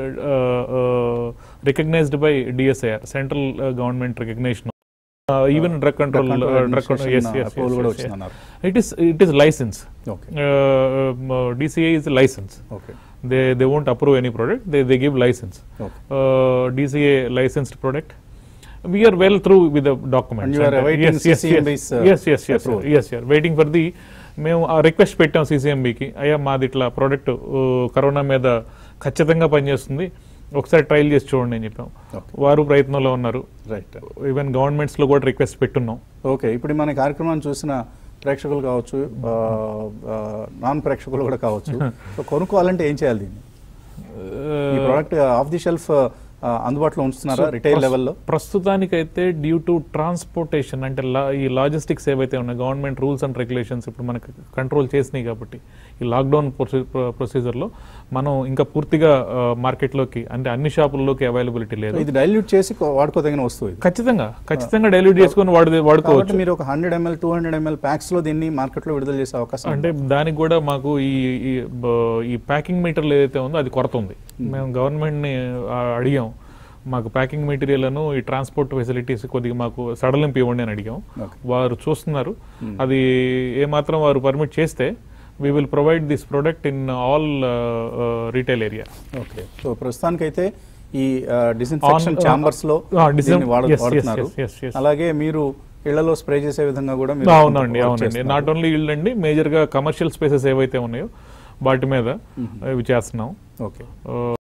recognised by DSIR central government recognition even drug control Drug Control drug Administration approval కూడా వచ్చిందన్నారు. It is it is licence okay DCI is licence okay they they won't approve any product they they give licence okay DCA licensed product. We are well through with the documents. And you are uh, awaiting yes, yes, CCMB's, yes, uh, yes, yes, yes, approval. yes, yes. Waiting for the మేము ఆ request పెట్టాం సిసిఎంబికి అయ్యా మాది ఇట్లా product corona మీద ఖచ్చితంగా పనిచేస్తుంది ఒకసారి ట్రయల్ చేసి చూడండి అని చెప్పాం Okay. వారు ప్రయత్నంలో ఉన్నారు రైట్ ఈవెన్ గవర్నమెంట్స్లో కూడా రిక్వెస్ట్ పెట్టున్నాం ఓకే ఇప్పుడు మన కార్యక్రమాన్ని చూసిన ప్రేక్షకులు కావచ్చు ఆ, ఆ, నాన్ ప్రేక్షకులు కూడా కావచ్చు సో కొనుక్కోవాలంటే ఏం చేయాలి దీన్ని ఈ ప్రోడక్ట్ ఆఫ్ ది షెల్ఫ్ అందుబాటులో ఉంచుతున్నారా So, రిటైల్ ప్రస్- లెవెల్లో ప్రస్తుతానికైతే డ్యూ టు ట్రాన్స్పోర్టేషన్ అంటే లా- ఈ లాజిస్టిక్స్ ఏవైతే ఉన్నాయి గవర్నమెంట్ రూల్స్ అండ్ రెగ్యులేషన్స్ ఇప్పుడు మనకి కంట్రోల్ చేసినాయి కాబట్టి ఈ లాక్డౌన్ ప్రొసీజర్లో మనం ఇంకా పూర్తిగా మార్కెట్లోకి అంటే అన్ని షాపుల్లోకి అవైలబిలిటీ లేదు ఇది డైల్యూట్ చేసి కొ- వాడుకోదగిన వస్తువు ఇది ఖచ్చితంగా ఖచ్చితంగా డైల్యూట్ చేసుకొని వాడు కాబట్టి వాడుకోవచ్చు మీరు ఒక hundred ML two hundred ML packs లో దీన్ని మార్కెట్లో విడుదల చేసే అవకాశం అంటే దానికి కూడా మాకు ఈ ఈ బ- ఈ ప్యాకింగ్ మెటీరియల్ ఏదైతే ఉందో అది కొరత ఉంది మేము గవర్నమెంట్ని ఆ, అడిగాం మాకు ప్యాకింగ్ మెటీరియల్ను ఈ ట్రాన్స్పోర్ట్ ఫెసిలిటీస్ కొద్దిగా మాకు సడలింపు ఇవ్వండి అని అడిగాం Okay. వారు చూస్తున్నారు అది ఏమాత్రం వారు పర్మిట్ చేస్తే we will provide this product in all retail area okay so ప్రస్తుతానికైతే ఈ డిస్ఇన్ఫెక్షన్ On- ఛాంబర్స్ లో Ah, disin- దీన్ని వాడు- yes, yes, వాడుతున్నారు yes, yes, yes. అలాగే మీరు ఇళ్లలో స్ప్రే చేసే విధంగా కూడా మీరు అవునండి work అవునండి చేస్తున్నారు. నాట్ ఓన్లీ ఇల్లు అండి మేజర్గా కమర్షియల్ స్పేసెస్ ఏవైతే ఉన్నాయో వాటి మీద ఇవి చేస్తున్నాం ఓకే Uh,